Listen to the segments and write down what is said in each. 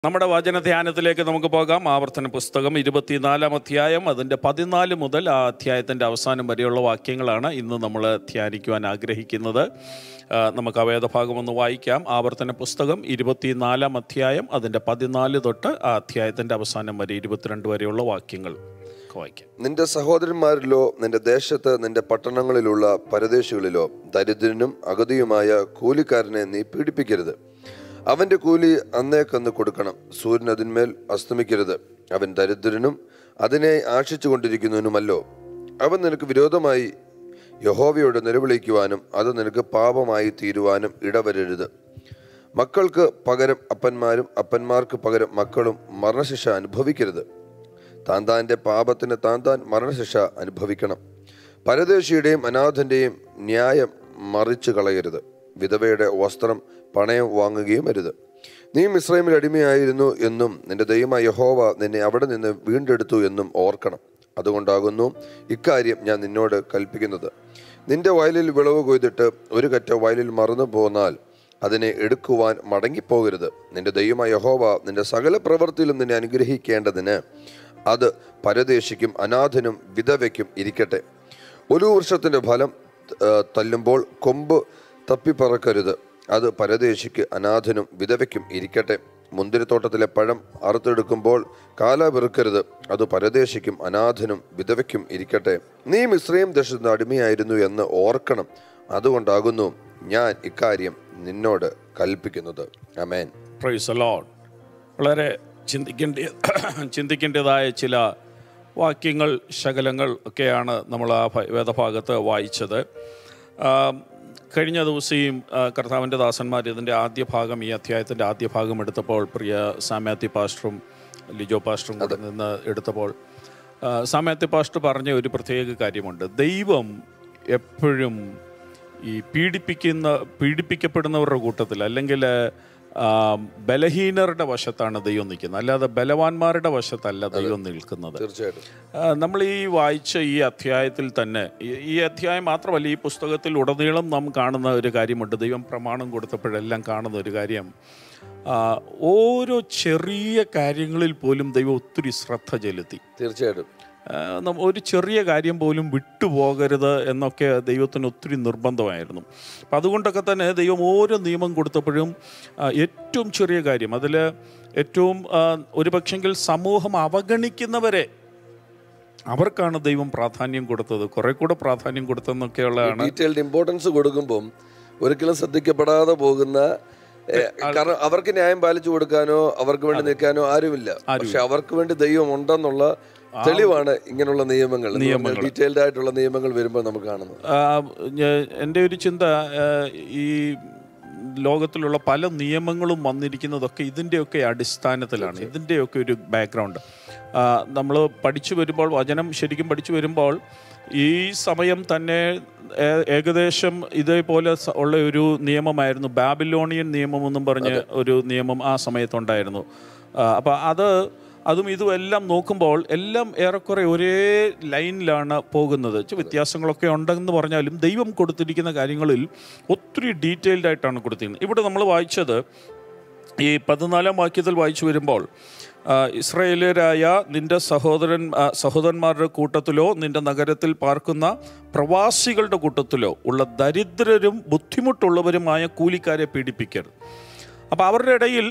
നമ്മുടെ വചന ധ്യാനത്തിലേക്ക് നമുക്ക് പോകാം ആവർത്തന പുസ്തകം ഇരുപത്തിനാലാം അധ്യായം അതിൻ്റെ പതിനാല് മുതൽ ആ അധ്യായത്തിൻ്റെ അവസാനം വരെയുള്ള വാക്യങ്ങളാണ് ഇന്ന് നമ്മൾ ധ്യാനിക്കുവാൻ ആഗ്രഹിക്കുന്നത് ആ, നമുക്ക് ആ വേദഭാഗം ഒന്ന് വായിക്കാം ആവർത്തന പുസ്തകം ഇരുപത്തിനാലാം അധ്യായം അതിൻ്റെ പതിനാല് തൊട്ട് ആ അധ്യായത്തിൻ്റെ അവസാനം വരെ ഇരുപത്തിരണ്ട് വരെയുള്ള വാക്യങ്ങൾ വായിക്കാം നിന്റെ സഹോദരന്മാരിലോ നിന്റെ ദേശത്ത് നിന്റെ പട്ടണങ്ങളിലുള്ള പരദേശികളിലോ ദരിദ്രനും അഗതിയുമായ കൂലിക്കാരനെ നീ പീഡിപ്പിക്കരുത് അവന്റെ കൂലി അന്നേക്കന്ന് കൊടുക്കണം സൂര്യൻ അതിന്മേൽ അസ്തമിക്കരുത് അവൻ ദരിദ്രനും അതിനെ ആശിച്ചു കൊണ്ടിരിക്കുന്നവനുമല്ലോ അവൻ നിനക്ക് വിരോധമായി യഹോവയോട് നിലവിളിക്കുവാനും അത് നിനക്ക് പാപമായി തീരുവാനും ഇടവരരുത് മക്കൾക്ക് പകരം അപ്പന്മാരും അപ്പന്മാർക്ക് പകരം മക്കളും മരണശിക്ഷ അനുഭവിക്കരുത് താൻ താൻ്റെ പാപത്തിന് താൻ താൻ മരണശിക്ഷ അനുഭവിക്കണം പരദേശിയുടെയും അനാഥന്റെയും ന്യായം മറിച്ചു കളയരുത് വിധവയുടെ വസ്ത്രം പണയം വാങ്ങുകയും അരുത് നീ മിശ്രൈമിൽ അടിമയായിരുന്നു എന്നും നിന്റെ ദൈവമായ യഹോവ നിന്നെ അവിടെ നിന്ന് വീണ്ടെടുത്തു എന്നും ഓർക്കണം അതുകൊണ്ടാകുന്നു ഇക്കാര്യം ഞാൻ നിന്നോട് കൽപ്പിക്കുന്നത് നിന്റെ വയലിൽ വിളവ് കൊയ്തിട്ട് ഒരു കറ്റ വയലിൽ മറന്നു പോന്നാൽ അതിനെ എടുക്കുവാൻ മടങ്ങിപ്പോകരുത് നിന്റെ ദൈവമായ യഹോവ നിന്റെ സകല പ്രവൃത്തിയിലും നിന്നെ അനുഗ്രഹിക്കേണ്ടതിന് അത് പരദേശിക്കും അനാഥനും വിധവയ്ക്കും ഇരിക്കട്ടെ ഒരു വൃക്ഷത്തിന്റെ ഫലം ആ, തല്ലുമ്പോൾ കൊമ്പ് തപ്പിപ്പറക്കരുത് അത് പരദേശിക്ക് അനാഥനും വിധവയ്ക്കും ഇരിക്കട്ടെ മുന്തിരിത്തോട്ടത്തിലെ പഴം അറുത്തെടുക്കുമ്പോൾ കാല വെറുക്കരുത് അത് പരദേശിക്കും അനാഥനും വിധവയ്ക്കും ഇരിക്കട്ടെ നീ മിശ്രയും ദേശത്ത് അടിമയായിരുന്നു എന്ന് ഓർക്കണം അതുകൊണ്ടാകുന്നു ഞാൻ ഇക്കാര്യം നിന്നോട് കൽപ്പിക്കുന്നത് അമേൻ പ്രൈസ് ലോഡ് വളരെ ചിന്തിക്കേണ്ട ചിന്തിക്കേണ്ടതായ ചില വാക്യങ്ങൾ ശകലങ്ങൾ ഒക്കെയാണ് നമ്മൾ ആ ഭ- വേദഭാഗത്ത് വായിച്ചത് ആം, കഴിഞ്ഞ ദിവസം ഈ ആ, കർത്താവിൻ്റെ ദാസന്മാർ ഇതിൻ്റെ ആദ്യ ഭാഗം ഈ അധ്യായത്തിൻ്റെ ആദ്യ ഭാഗം എടുത്തപ്പോൾ പ്രിയ സാമ്യാത്തി പാസ്റ്ററും ലിജോ പാസ്റ്ററും കൂടെ നിന്ന് എടുത്തപ്പോൾ ആ, സാമ്യാത്തി പാസ്റ്റർ പറഞ്ഞ ഒരു പ്രത്യേക കാര്യമുണ്ട് ദൈവം എപ്പോഴും ഈ പീഡിപ്പിക്കുന്ന പീഡിപ്പിക്കപ്പെടുന്നവരുടെ കൂട്ടത്തിൽ അല്ലെങ്കിൽ ആ, ബലഹീനരുടെ വശത്താണ് ദൈവം നിൽക്കുന്നത് അല്ലാതെ ബലവാന്മാരുടെ വശത്തല്ല ദൈവം നിൽക്കുന്നത് തീർച്ചയായിട്ടും ആ, നമ്മൾ ഈ വായിച്ച ഈ അധ്യായത്തിൽ തന്നെ ഈ- ഈ അധ്യായം മാത്രമല്ല ഈ പുസ്തകത്തിൽ ഉടനീളം നാം കാണുന്ന ഒരു കാര്യമുണ്ട് ദൈവം പ്രമാണം കൊടുത്തപ്പോഴെല്ലാം കാണുന്ന ഒരു കാര്യം ആ, ഓരോ ചെറിയ കാര്യങ്ങളിൽ പോലും ദൈവം ഒത്തിരി ശ്രദ്ധ ചെലുത്തി തീർച്ചയായിട്ടും ആ, നമ്മ- ഒരു ചെറിയ കാര്യം പോലും വിട്ടുപോകരുത് എന്നൊക്കെ ദൈവത്തിന് ഒത്തിരി നിർബന്ധമായിരുന്നു അപ്പം അതുകൊണ്ടൊക്കെ തന്നെ ദൈവം ഓരോ നിയമം കൊടുത്തപ്പോഴും ആ, ഏറ്റവും ചെറിയ കാര്യം അതിൽ ഏറ്റവും ആ, ഒരു പക്ഷെങ്കിൽ സമൂഹം അവഗണിക്കുന്നവരെ അവർക്കാണ് ദൈവം പ്രാധാന്യം കൊടുത്തത് കുറെ കൂടെ പ്രാധാന്യം കൊടുത്തെന്നൊക്കെയുള്ളതാണ് ഡീറ്റെയിൽഡ് ഇമ്പോർട്ടൻസ് കൊടുക്കുമ്പം ഒരിക്കലും ശ്രദ്ധിക്കപ്പെടാതെ പോകുന്ന ഏ, കാരണം അവർക്ക് ന്യായം പാലിച്ചു കൊടുക്കാനോ അവർക്ക് വേണ്ടി നിൽക്കാനോ ആരുമില്ല പക്ഷെ അവർക്ക് വേണ്ടി ദൈവം ഉണ്ടെന്നുള്ള തെളിവാണ് ഇങ്ങനെയുള്ള നിയമങ്ങൾ ഡീറ്റെയിൽഡ് ആയിട്ടുള്ള നിയമങ്ങൾ വരുമ്പോൾ നമുക്ക് കാണുന്നത് ആ, ഞ- എൻ്റെ ഒരു ചിന്ത ആ, ഈ ലോകത്തിലുള്ള പല നിയമങ്ങളും വന്നിരിക്കുന്നതൊക്കെ ഇതിൻ്റെയൊക്കെ അടിസ്ഥാനത്തിലാണ് ഇതിൻ്റെയൊക്കെ ഒരു ബാക്ക്ഗ്രൗണ്ട് നമ്മൾ പഠിച്ചു വരുമ്പോൾ വചനം ശരിക്കും പഠിച്ചു വരുമ്പോൾ ഈ സമയം തന്നെ ഏ- ഏകദേശം ഇതേപോലെ സ- ഉള്ള ഒരു നിയമമായിരുന്നു ബാബിലോണിയൻ നിയമം എന്നും പറഞ്ഞ് ഒരു നിയമം ആ സമയത്തുണ്ടായിരുന്നു അപ്പോൾ അത് അതും ഇതും എല്ലാം നോക്കുമ്പോൾ എല്ലാം ഏറെക്കുറെ ഒരേ ലൈനിലാണ് പോകുന്നത് ചെ- വ്യത്യാസങ്ങളൊക്കെ ഉണ്ടെന്ന് പറഞ്ഞാലും ദൈവം കൊടുത്തിരിക്കുന്ന കാര്യങ്ങളിൽ ഒത്തിരി ഡീറ്റെയിൽഡ് ആയിട്ടാണ് കൊടുത്തിരിക്കുന്നത് ഇവിടെ നമ്മൾ വായിച്ചത് ഈ പതിനാലാം വാക്യത്തിൽ വായിച്ചു വരുമ്പോൾ ആ, ഇസ്രായേലരായ നിന്റെ സഹോദരൻ ആ, സഹോദരന്മാരുടെ കൂട്ടത്തിലോ നിന്റെ നഗരത്തിൽ പാർക്കുന്ന പ്രവാസികളുടെ കൂട്ടത്തിലോ ഉള്ള ദരിദ്രരും ബുദ്ധിമുട്ടുള്ളവരുമായ കൂലിക്കാരെ പീഡിപ്പിക്കരുത് അപ്പോൾ അവരുടെ ഇടയിൽ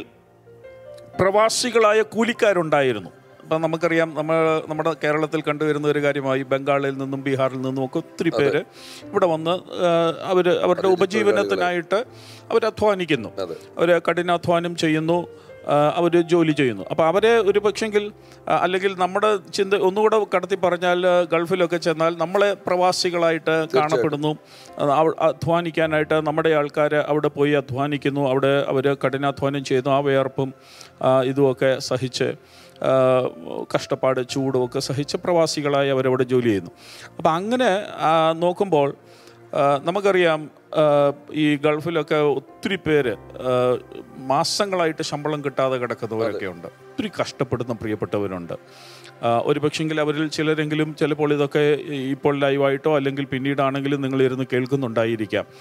പ്രവാസികളായ കൂലിക്കാരുണ്ടായിരുന്നു അപ്പം നമുക്കറിയാം നമ്മൾ നമ്മുടെ കേരളത്തിൽ കണ്ടുവരുന്ന ഒരു കാര്യമായി ബംഗാളിൽ നിന്നും ബീഹാറിൽ നിന്നും ഒക്കെ ഒത്തിരി പേര് ഇവിടെ വന്ന് അവർ അവരുടെ ഉപജീവനത്തിനായിട്ട് അവർ അധ്വാനിക്കുന്നു അതെ. അവർ കഠിനാധ്വാനം ചെയ്യുന്നു അവർ ജോലി ചെയ്യുന്നു അപ്പോൾ അവരെ ഒരു പക്ഷെങ്കിൽ ആ, അല്ലെങ്കിൽ നമ്മുടെ ചിന്ത ഒന്നുകൂടെ കടത്തി പറഞ്ഞാൽ ആ, ഗൾഫിലൊക്കെ ചെന്നാൽ നമ്മളെ പ്രവാസികളായിട്ട് കാണപ്പെടുന്നു ആ, അവ- അധ്വാനിക്കാനായിട്ട് നമ്മുടെ ആൾക്കാർ അവിടെ പോയി അധ്വാനിക്കുന്നു അവിടെ അവർ കഠിനാധ്വാനം ചെയ്യുന്നു ആ വിയർപ്പും ആ, ഇതുമൊക്കെ സഹിച്ച് ആ, കഷ്ടപ്പാട് ചൂടും ഒക്കെ സഹിച്ച് പ്രവാസികളായി അവരവിടെ ജോലി ചെയ്യുന്നു അപ്പോൾ അങ്ങനെ ആ, നോക്കുമ്പോൾ ആ, നമുക്കറിയാം ആ, ഈ ഗൾഫിലൊക്കെ ഒത്തിരി പേര് ആ, മാസങ്ങളായിട്ട് ശമ്പളം കിട്ടാതെ കിടക്കുന്നവരൊക്കെ ഉണ്ട് ഒത്തിരി കഷ്ടപ്പെടുന്ന പ്രിയപ്പെട്ടവരുണ്ട് ആ, ഒരു പക്ഷെങ്കിൽ അവരിൽ ചിലരെങ്കിലും ചിലപ്പോൾ ഇതൊക്കെ ഇപ്പോൾ ലൈവായിട്ടോ അല്ലെങ്കിൽ പിന്നീടാണെങ്കിലും നിങ്ങൾ ഇരുന്ന് കേൾക്കുന്നുണ്ടായിരിക്കാം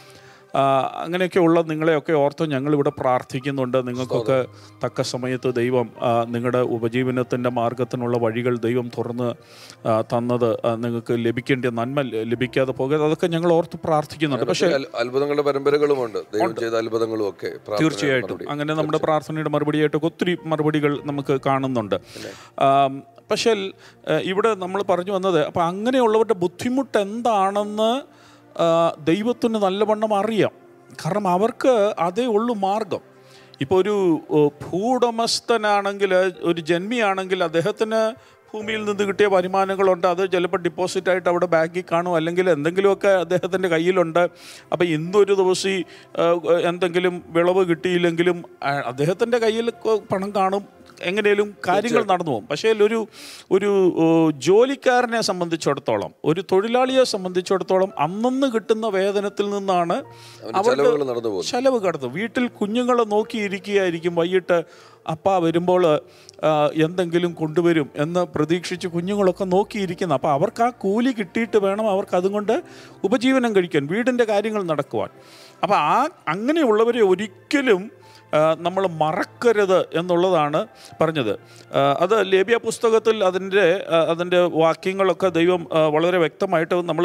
ആ, അങ്ങനെയൊക്കെയുള്ള നിങ്ങളെയൊക്കെ ഓർത്ത് ഞങ്ങളിവിടെ പ്രാർത്ഥിക്കുന്നുണ്ട് നിങ്ങൾക്കൊക്കെ തക്ക സമയത്ത് ദൈവം ആ, നിങ്ങളുടെ ഉപജീവനത്തിൻ്റെ മാർഗത്തിനുള്ള വഴികൾ ദൈവം തുറന്ന് ആ, തന്നത് ആ, നിങ്ങൾക്ക് ലഭിക്കേണ്ട നന്മ ല- ലഭിക്കാതെ പോകരുത് അതൊക്കെ ഞങ്ങൾ ഓർത്ത് പ്രാർത്ഥിക്കുന്നുണ്ട് പക്ഷേ അൽ- അത്ഭുതങ്ങളുടെ പരമ്പരകളുമുണ്ട് ദൈവം ചെയ്ത അത്ഭുതങ്ങളും ഒക്കെ പ്രാർത്ഥന തീർച്ചയായിട്ടും മറുപടി. അങ്ങനെ നമ്മുടെ പ്രാർത്ഥനയുടെ മറുപടിയായിട്ടൊക്കെ ഒത്തിരി മറുപടികൾ നമുക്ക് കാണുന്നുണ്ട് ആം, പക്ഷേ ഏഹ്, ഇവിടെ നമ്മൾ പറഞ്ഞു വന്നത് അപ്പം അങ്ങനെയുള്ളവരുടെ ബുദ്ധിമുട്ട് എന്താണെന്ന് ആ, ദൈവത്തിന് നല്ലവണ്ണം അറിയാം കാരണം അവർക്ക് അതേ ഉള്ളൂ മാർഗം ഇപ്പോൾ ഒരു ഓ, ഭൂവുടമസ്ഥനാണെങ്കിൽ ഒരു ജന്മിയാണെങ്കിൽ അദ്ദേഹത്തിന് ഭൂമിയിൽ നിന്ന് കിട്ടിയ വരുമാനങ്ങളുണ്ട് അത് ചിലപ്പോൾ ഡെപ്പോസിറ്റ് ആയിട്ട് അവിടെ ബാങ്കിൽ കാണും അല്ലെങ്കിൽ എന്തെങ്കിലുമൊക്കെ അദ്ദേഹത്തിൻ്റെ കയ്യിലുണ്ട് അപ്പോൾ ഇന്നൊരു ദിവസം ഈ, ആ, എന്തെങ്കിലും വിളവ് കിട്ടിയില്ലെങ്കിലും ആ, അദ്ദേഹത്തിൻ്റെ കയ്യിൽ കൊ- പണം കാണും എങ്ങനെയും കാര്യങ്ങൾ നടന്നു പോകും പക്ഷേ ഒരു ഒരു ഓ, ജോലിക്കാരനെ സംബന്ധിച്ചിടത്തോളം ഒരു തൊഴിലാളിയെ സംബന്ധിച്ചിടത്തോളം അന്നന്ന് കിട്ടുന്ന വേതനത്തിൽ നിന്നാണ് അവന്റെ ചെലവുകൾ നടന്നു പോകുന്നു ചെലവ് കടന്നു വീട്ടിൽ കുഞ്ഞുങ്ങളെ നോക്കിയിരിക്കുകയായിരിക്കും വൈകിട്ട് അപ്പ വരുമ്പോൾ ആ, എന്തെങ്കിലും കൊണ്ടുവരും എന്ന് പ്രതീക്ഷിച്ച് കുഞ്ഞുങ്ങളൊക്കെ നോക്കിയിരിക്കുന്നു അപ്പോൾ അവർക്ക് ആ കൂലി കിട്ടിയിട്ട് വേണം അവർക്ക് അതുകൊണ്ട് ഉപജീവനം കഴിക്കാൻ വീടിൻ്റെ കാര്യങ്ങൾ നടക്കുവാൻ അപ്പോൾ ആ അങ്ങനെയുള്ളവരെ ഒരിക്കലും നമ്മൾ മറക്കരുത് എന്നുള്ളതാണ് പറഞ്ഞത് ആ, അത് ലേബിയ പുസ്തകത്തിൽ അതിൻ്റെ ആ, അതിൻ്റെ വാക്യങ്ങളൊക്കെ ദൈവം ആ, വളരെ വ്യക്തമായിട്ട് നമ്മൾ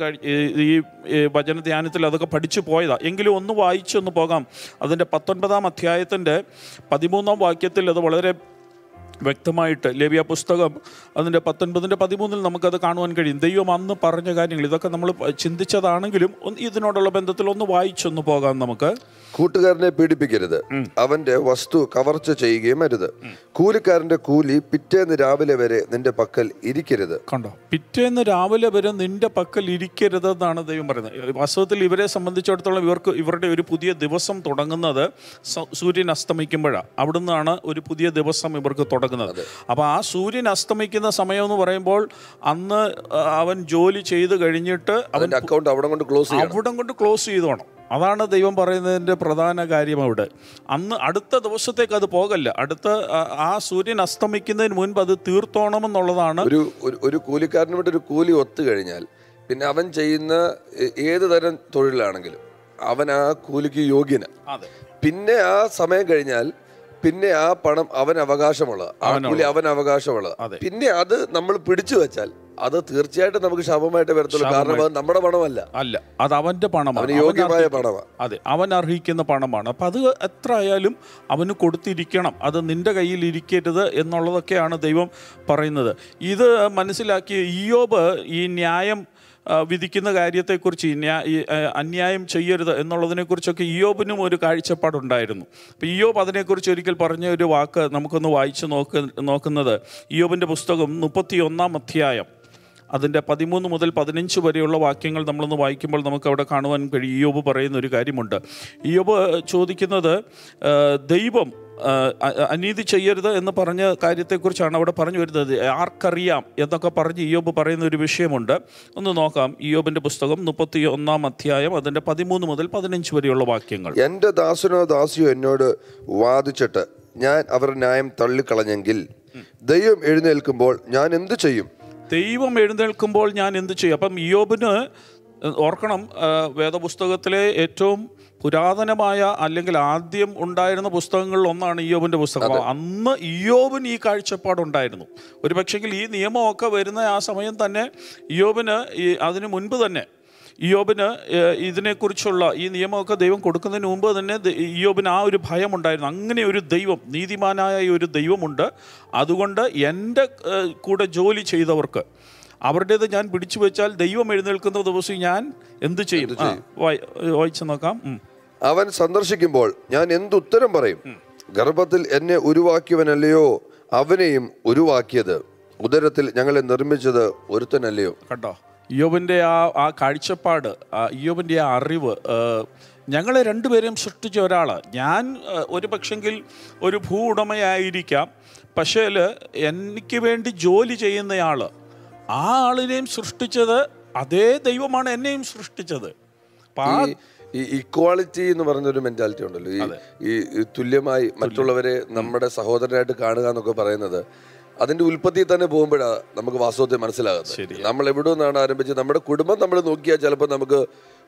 ഈ ഈ വചന ധ്യാനത്തിൽ അതൊക്കെ പഠിച്ചു പോയതാണ് എങ്കിലും ഒന്ന് വായിച്ചൊന്ന് പോകാം അതിൻ്റെ പത്തൊൻപതാം അധ്യായത്തിൻ്റെ പതിമൂന്നാം വാക്യത്തിൽ അത് വളരെ വ്യക്തമായിട്ട് ലേബിയ പുസ്തകം അതിൻ്റെ പത്തൊൻപതിൻ്റെ പതിമൂന്നിൽ നമുക്കത് കാണുവാൻ കഴിയും ദൈവം അന്ന് പറഞ്ഞ കാര്യങ്ങൾ ഇതൊക്കെ നമ്മൾ ചിന്തിച്ചതാണെങ്കിലും ഒന്ന് ഇതിനോടുള്ള ബന്ധത്തിൽ ഒന്ന് വായിച്ചൊന്ന് പോകാം നമുക്ക് കൂട്ടുകാരനെ പീഡിപ്പിക്കരുത് അവന്റെ വസ്തു കവർച്ച ചെയ്യുകയും അരുത് കൂലിക്കാരന്റെ കൂലി പിറ്റേന്ന് രാവിലെ വരെ നിന്റെ പക്കൽ ഇരിക്കരുത് കണ്ടോ പിറ്റേന്ന് രാവിലെ വരെ നിന്റെ പക്കൽ ഇരിക്കരുതെന്നാണ് ദൈവം പറയുന്നത് വാസ്തവത്തിൽ ഇവരെ സംബന്ധിച്ചിടത്തോളം ഇവർക്ക് ഇവരുടെ ഒരു പുതിയ ദിവസം തുടങ്ങുന്നത് സ- സൂര്യൻ അസ്തമിക്കുമ്പോഴാണ് അവിടുന്നാണ് ഒരു പുതിയ ദിവസം ഇവർക്ക് തുടങ്ങുന്നത് അപ്പോൾ ആ സൂര്യൻ അസ്തമിക്കുന്ന സമയം എന്ന് പറയുമ്പോൾ അന്ന് ആ, അവൻ ജോലി ചെയ്ത് കഴിഞ്ഞിട്ട് അവൻ അവന്റെ അക്കൗണ്ട് അവിടെ കൊണ്ട് ക്ലോസ് ചെയ്യണം അവിടം കൊണ്ട് ക്ലോസ് ചെയ്തോണം അതാണ് ദൈവം പറയുന്നതിൻ്റെ പ്രധാന കാര്യം അവിടെ അന്ന് അടുത്ത ദിവസത്തേക്ക് അത് പോകല്ല അടുത്ത ആ- ആ സൂര്യൻ അസ്തമിക്കുന്നതിന് മുൻപ് അത് തീർത്തോണമെന്നുള്ളതാണ് ഒരു ഒരു- ഒരു കൂലിക്കാരന് വേണ്ടി ഒരു കൂലി ഒത്തു കഴിഞ്ഞാൽ പിന്നെ അവൻ ചെയ്യുന്ന ഏ- ഏത് തരം തൊഴിലാണെങ്കിലും അവൻ ആ കൂലിക്ക് യോഗ്യന അതെ പിന്നെ ആ സമയം കഴിഞ്ഞാൽ പിന്നെ ആ പണം അവൻ അവകാശമുള്ള ആ കൂലി അവൻ അവകാശമുള്ള അതെ. പിന്നെ അത് നമ്മൾ പിടിച്ചു വെച്ചാൽ അത് തീർച്ചയായിട്ടും നമുക്ക് ശാപമായിട്ട് വരത്തുള്ളൂ കാരണം അത് നമ്മുടെ പണമല്ല അല്ല അത് അവന്റെ പണമാണ് അവന് അവൻ യോഗ്യമായ അർഹിക്കുന്ന- പണമാണ് അതെ അവൻ അർഹിക്കുന്ന പണമാണ് അപ്പം അത് എത്ര ആയാലും അവന് കൊടുത്തിരിക്കണം അത് നിന്റെ കയ്യിൽ ഇരിക്കരുത് എന്നുള്ളതൊക്കെയാണ് ദൈവം പറയുന്നത് ഇത് മനസ്സിലാക്കി ഇയോബ് ഈ ന്യായം ആ, വിധിക്കുന്ന കാര്യത്തെക്കുറിച്ച് ഈ ന്യാ- ഈ, ആ, അന്യായം ചെയ്യരുത് എന്നുള്ളതിനെക്കുറിച്ചൊക്കെ ഇയോബിനും ഒരു കാഴ്ചപ്പാടുണ്ടായിരുന്നു അപ്പം ഇയോബ് അതിനെക്കുറിച്ച് ഒരിക്കൽ പറഞ്ഞ ഒരു വാക്ക് നമുക്കൊന്ന് വായിച്ച് നോക്ക് നോക്കുന്നത് ഇയോബിൻ്റെ പുസ്തകം മുപ്പത്തി ഒന്നാം അധ്യായം അതിൻ്റെ പതിമൂന്ന് മുതൽ പതിനഞ്ച് വരെയുള്ള വാക്യങ്ങൾ നമ്മളൊന്ന് വായിക്കുമ്പോൾ നമുക്ക് അവിടെ കാണുവാൻ കഴിയും ഇയോബ് പറയുന്ന ഒരു കാര്യമുണ്ട് ഇയോബ് ചോദിക്കുന്നത് ആ, ദൈവം ആ, അ- അനീതി ചെയ്യരുത് എന്ന് പറഞ്ഞ കാര്യത്തെക്കുറിച്ചാണ് അവിടെ പറഞ്ഞു വരുന്നത് ആർക്കറിയാം എന്നൊക്കെ പറഞ്ഞ് ഇയോബ് പറയുന്ന ഒരു വിഷയമുണ്ട് ഒന്ന് നോക്കാം ഇയോബിൻ്റെ പുസ്തകം മുപ്പത്തി ഒന്നാം അധ്യായം അതിൻ്റെ പതിമൂന്ന് മുതൽ പതിനഞ്ച് വരെയുള്ള വാക്യങ്ങൾ എന്റെ ദാസനോ ദാസിയോ എന്നോട് വാദിച്ചിട്ട് ഞാൻ അവർ ന്യായം തള്ളിക്കളഞ്ഞെങ്കിൽ ദൈവം എഴുന്നേൽക്കുമ്പോൾ ഞാൻ എന്തു ചെയ്യും ദൈവം എഴുന്നേൽക്കുമ്പോൾ ഞാൻ എന്ത് ചെയ്യും അപ്പം ഇയോബിന് ഓർക്കണം ആ, വേദപുസ്തകത്തിലെ ഏറ്റവും പുരാതനമായ അല്ലെങ്കിൽ ആദ്യം ഉണ്ടായിരുന്ന പുസ്തകങ്ങളിൽ ഒന്നാണ് ഇയോബിൻ്റെ പുസ്തകം അപ്പോൾ അന്ന് ഇയോബിന് ഈ കാഴ്ചപ്പാടുണ്ടായിരുന്നു ഒരു പക്ഷെങ്കിൽ ഈ നിയമമൊക്കെ വരുന്ന ആ സമയം തന്നെ ഇയോബിന് ഈ അതിനു മുൻപ് തന്നെ ഇയോബിന് ഏഹ്, ഇതിനെക്കുറിച്ചുള്ള ഈ നിയമമൊക്കെ ദൈവം കൊടുക്കുന്നതിന് മുമ്പ് തന്നെ ദ- ഇയോബിന് ആ ഒരു ഭയമുണ്ടായിരുന്നു അങ്ങനെ ഒരു ദൈവം നീതിമാനായ ഒരു ദൈവമുണ്ട് അതുകൊണ്ട് എൻ്റെ ഏഹ്, കൂടെ ജോലി ചെയ്തവർക്ക് അവരുടേത് ഞാൻ പിടിച്ചു വെച്ചാൽ ദൈവം എഴുന്നേൽക്കുന്ന ദിവസം ഞാൻ എന്ത് ചെയ്യും ആ, വായി- വായിച്ചു നോക്കാം ഉം. അവൻ സന്ദർശിക്കുമ്പോൾ ഞാൻ എന്തുത്തരം പറയും ഗർഭത്തിൽ എന്നെ ഉരുവാക്കിയവനല്ലയോ അവനെയും ഉരുവാക്കിയത് ഉദരത്തിൽ ഞങ്ങളെ നിർമ്മിച്ചത് ഒരുത്തനല്ലയോ കണ്ടോ ഇയോബിൻ്റെ ആ ആ കാഴ്ചപ്പാട് ആ ഇയോബിൻ്റെ ആ അറിവ് ആ, ഞങ്ങളെ രണ്ടുപേരെയും സൃഷ്ടിച്ച ഒരാളാണ് ഞാൻ ആ, ഒരു പക്ഷെങ്കിൽ ഒരു ഭൂ ഉടമയായിരിക്കാം പക്ഷേ എനിക്ക് വേണ്ടി ജോലി ചെയ്യുന്നയാൾ ആ ആളിനെയും സൃഷ്ടിച്ചത് അതേ ദൈവമാണ് എന്നെയും സൃഷ്ടിച്ചത് അപ്പം ആ ഈ- ഈ ഇക്വാളിറ്റി എന്ന് പറയുന്ന ഒരു മെന്റാലിറ്റി ഉണ്ടല്ലോ ഈ ഈ ഈ തുല്യമായി മറ്റുള്ളവരെ നമ്മുടെ സഹോദരനായിട്ട് കാണുക എന്നൊക്കെ പറയുന്നത് അതിന്റെ ഉൽപ്പത്തി തന്നെ പോകുമ്പോഴാണ് നമുക്ക് വാസ്തവത്തെ മനസ്സിലാകുന്നത് നമ്മൾ എവിടെ നിന്നാണ് ആരംഭിച്ചത് നമ്മുടെ കുടുംബം നമ്മൾ നോക്കിയാൽ ചിലപ്പോൾ നമുക്ക്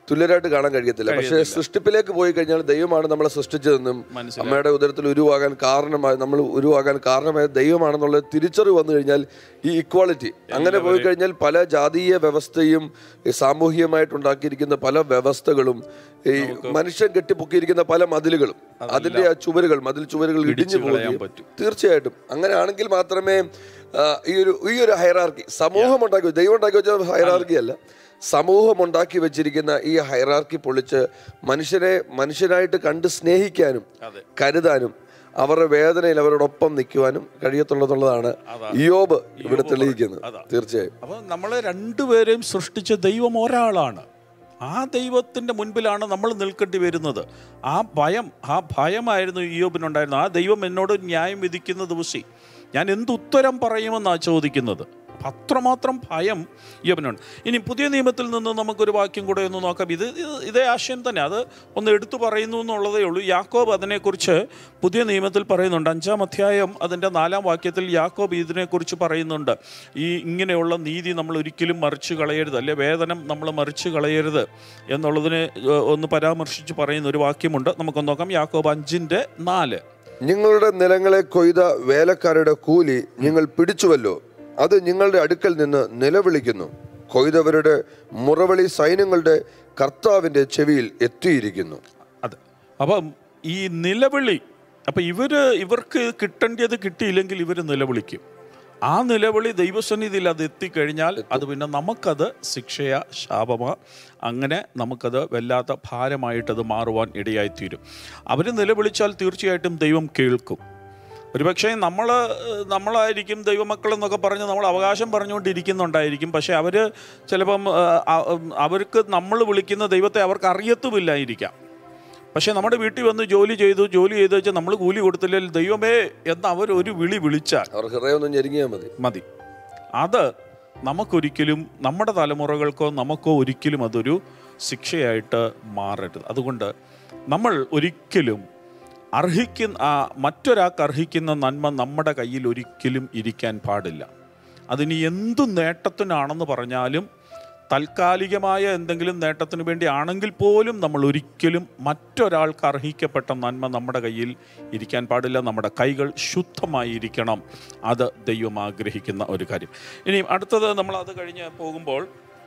തുല്യരായിട്ട് കാണാൻ കഴിയത്തില്ല പക്ഷേ സൃഷ്ടിപ്പിലേക്ക് പോയി കഴിഞ്ഞാൽ ദൈവമാണ് നമ്മളെ സൃഷ്ടിച്ചതെന്നും അമ്മയുടെ ഉദരത്തിൽ ഉരുവാകാൻ കാരണമായി നമ്മൾ ഉരുവാകാൻ കാരണമായ ദൈവമാണെന്നുള്ള തിരിച്ചറിവ് വന്നു കഴിഞ്ഞാൽ ഈ ഇക്വാളിറ്റി അങ്ങനെ പോയി കഴിഞ്ഞാൽ പല ജാതീയ വ്യവസ്ഥയും ഈ സാമൂഹികമായിട്ട് ഉണ്ടാക്കിയിരിക്കുന്ന പല വ്യവസ്ഥകളും ഈ മനുഷ്യൻ കെട്ടിപ്പൊക്കിയിരിക്കുന്ന പല മതിലുകളും അതിന്റെ ആ ചുവരുകൾ മതിൽ ചുവരുകൾ ഇടിഞ്ഞു കളയാൻ പോകുകയും തീർച്ചയായിട്ടും അങ്ങനെയാണെങ്കിൽ മാത്രമേ ആ, ഈ ഒരു ഈ ഒരു ഹൈറാർക്കി സമൂഹം ഉണ്ടാക്കി ദൈവം ഉണ്ടാക്കി വെച്ച ഹൈറാർക്കി അല്ല സമൂഹം ഉണ്ടാക്കി വെച്ചിരിക്കുന്ന ഈ ഹൈറാർക്കി പൊളിച്ച് മനുഷ്യരെ മനുഷ്യനായിട്ട് കണ്ട് സ്നേഹിക്കാനും അതെ. കരുതാനും അവരുടെ വേദനയിൽ അവരോടൊപ്പം നിൽക്കുവാനും കഴിയത്തുള്ളതുള്ളതാണ് യോബ് ഇവിടെ തെളിയിക്കുന്നത് തീർച്ചയായും അപ്പോൾ നമ്മളെ രണ്ടുപേരെയും സൃഷ്ടിച്ച ദൈവം ഒരാളാണ് ആ ദൈവത്തിൻ്റെ മുൻപിലാണ് നമ്മൾ നിൽക്കേണ്ടി വരുന്നത് ആ ഭയം ആ ഭയമായിരുന്നു ഇയോബിനുണ്ടായിരുന്നത് ആ ദൈവം എന്നോട് ന്യായം വിധിക്കുന്ന ദിവസം ഞാൻ എന്തുത്തരം പറയുമെന്നാണ് ചോദിക്കുന്നത് അപ്പം അത്രമാത്രം ഭയം യോബിനുണ്ട് ഇനി പുതിയ നിയമത്തിൽ നിന്ന് നമുക്കൊരു വാക്യം കൂടെ ഒന്ന് നോക്കാം ഇത് ഇത് ഇതേ ആശയം തന്നെ അത് ഒന്ന് എടുത്തു പറയുന്നു എന്നുള്ളതേ ഉള്ളൂ യാക്കോബ് അതിനെക്കുറിച്ച് പുതിയ നിയമത്തിൽ പറയുന്നുണ്ട് അഞ്ചാം അധ്യായം അതിൻ്റെ നാലാം വാക്യത്തിൽ യാക്കോബ് ഇതിനെക്കുറിച്ച് പറയുന്നുണ്ട് ഈ ഇങ്ങനെയുള്ള നീതി നമ്മൾ ഒരിക്കലും മറിച്ച് കളയരുത് അല്ലെ വേതനം നമ്മൾ മറിച്ച് കളയരുത് എന്നുള്ളതിനെ ഏഹ്, ഒന്ന് പരാമർശിച്ച് പറയുന്ന ഒരു വാക്യമുണ്ട് നമുക്കൊന്ന് നോക്കാം യാക്കോബ് അഞ്ചിൻ്റെ നാല് നിങ്ങളുടെ നിലങ്ങളെ കൊയ്ത വേലക്കാരുടെ കൂലി നിങ്ങൾ പിടിച്ചുവല്ലോ അത് നിങ്ങളുടെ അടുക്കൽ നിന്ന് നിലവിളിക്കുന്നു കൊയ്തവരുടെ മുറവിളി സൈന്യങ്ങളുടെ കർത്താവിന്റെ ചെവിയിൽ എത്തിയിരിക്കുന്നു അതെ അപ്പം ഈ നിലവിളി അപ്പം ഇവർ ഇവർക്ക് കിട്ടേണ്ടത് കിട്ടിയില്ലെങ്കിൽ ഇവർ നിലവിളിക്കും ആ നിലവിളി ദൈവസന്നിധിയിൽ അത് എത്തിക്കഴിഞ്ഞാൽ അത് പിന്നെ നമുക്കത് ശിക്ഷയ ശാപമ അങ്ങനെ നമുക്കത് വല്ലാത്ത ഭാരമായിട്ടത് മാറുവാൻ ഇടയായിത്തീരും അവർ നിലവിളിച്ചാൽ തീർച്ചയായിട്ടും ദൈവം കേൾക്കും ഒരുപക്ഷെ നമ്മൾ നമ്മളായിരിക്കും ദൈവമക്കൾ എന്നൊക്കെ പറഞ്ഞ് നമ്മൾ അവകാശം പറഞ്ഞുകൊണ്ടിരിക്കുന്നുണ്ടായിരിക്കും പക്ഷേ അവർ ചിലപ്പം ആ, ആ, അവർക്ക് നമ്മൾ വിളിക്കുന്ന ദൈവത്തെ അവർക്ക് അറിയത്തുമില്ലായിരിക്കാം പക്ഷേ നമ്മുടെ വീട്ടിൽ വന്ന് ജോലി ചെയ്തു ജോലി ചെയ്ത് വെച്ചാൽ നമ്മൾ കൂലി കൊടുത്തില്ലെങ്കിൽ ദൈവമേ എന്ന് അവർ ഒരു വിളി വിളിച്ചാൽ അവർ ഹൃദയം ഒന്ന് ഞെരുങ്ങിയാൽ മതി മതി അത് നമുക്കൊരിക്കലും നമ്മുടെ തലമുറകൾക്കോ നമുക്കോ ഒരിക്കലും അതൊരു ശിക്ഷയായിട്ട് മാറരുത് അതുകൊണ്ട് നമ്മൾ ഒരിക്കലും അർഹിക്കുന്ന ആ, മറ്റൊരാൾക്ക് അർഹിക്കുന്ന നന്മ നമ്മുടെ കയ്യിൽ ഒരിക്കലും ഇരിക്കാൻ പാടില്ല അതിനി എന്തു നേട്ടത്തിനാണെന്ന് പറഞ്ഞാലും താൽക്കാലികമായ എന്തെങ്കിലും നേട്ടത്തിന് വേണ്ടി ആണെങ്കിൽ പോലും നമ്മൾ ഒരിക്കലും മറ്റൊരാൾക്ക് അർഹിക്കപ്പെട്ട നന്മ നമ്മുടെ കയ്യിൽ ഇരിക്കാൻ പാടില്ല നമ്മുടെ കൈകൾ ശുദ്ധമായിരിക്കണം അത് ദൈവം ആഗ്രഹിക്കുന്ന ഒരു കാര്യം ഇനി അടുത്തത് നമ്മൾ അത് കഴിഞ്ഞ് പോകുമ്പോൾ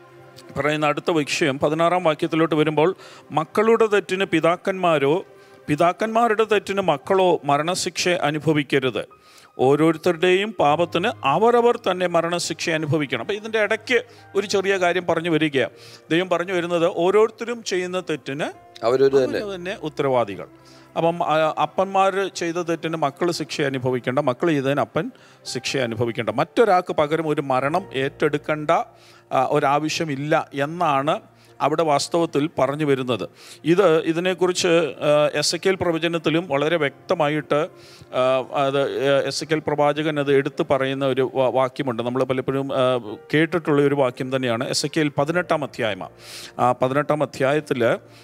പറയുന്ന അടുത്ത വിഷയം പതിനാറാം വാക്യത്തിലോട്ട് വരുമ്പോൾ മക്കളുടെ തെറ്റിന് പിതാക്കന്മാരോ പിതാക്കന്മാരുടെ തെറ്റിന് മക്കളോ മരണശിക്ഷ അനുഭവിക്കരുത് ഓരോരുത്തരുടെയും പാപത്തിന് അവരവർ തന്നെ മരണശിക്ഷ അനുഭവിക്കണം അപ്പം ഇതിൻ്റെ ഇടയ്ക്ക് ഒരു ചെറിയ കാര്യം പറഞ്ഞു വരികയാണ് ദൈവം പറഞ്ഞു വരുന്നത് ഓരോരുത്തരും ചെയ്യുന്ന തെറ്റിന് അവരൊരു തന്നെ അവര് തന്നെ ഉത്തരവാദികൾ അപ്പം അപ്പന്മാർ ചെയ്ത തെറ്റിന് മക്കൾ ശിക്ഷ അനുഭവിക്കേണ്ട മക്കൾ ചെയ്തതിന് അപ്പൻ ശിക്ഷ അനുഭവിക്കേണ്ട മറ്റൊരാൾക്ക് പകരം ഒരു മരണം ഏറ്റെടുക്കേണ്ട ആ, ഒരാവശ്യമില്ല എന്നാണ് അവിടെ വാസ്തവത്തിൽ പറഞ്ഞു വരുന്നത് ഇത് ഇതിനെക്കുറിച്ച് എസ് എ കെൽ പ്രവചനത്തിലും വളരെ വ്യക്തമായിട്ട് ആ, അത് എസ് എ കെൽ പ്രവാചകൻ അത് എടുത്തു പറയുന്ന ഒരു വാ- വാക്യമുണ്ട് നമ്മൾ പലപ്പോഴും ആ, കേട്ടിട്ടുള്ള ഒരു വാക്യം തന്നെയാണ് എസ് എ കെൽ പതിനെട്ടാം അധ്യായമാണ് ആ പതിനെട്ടാം അധ്യായത്തിൽ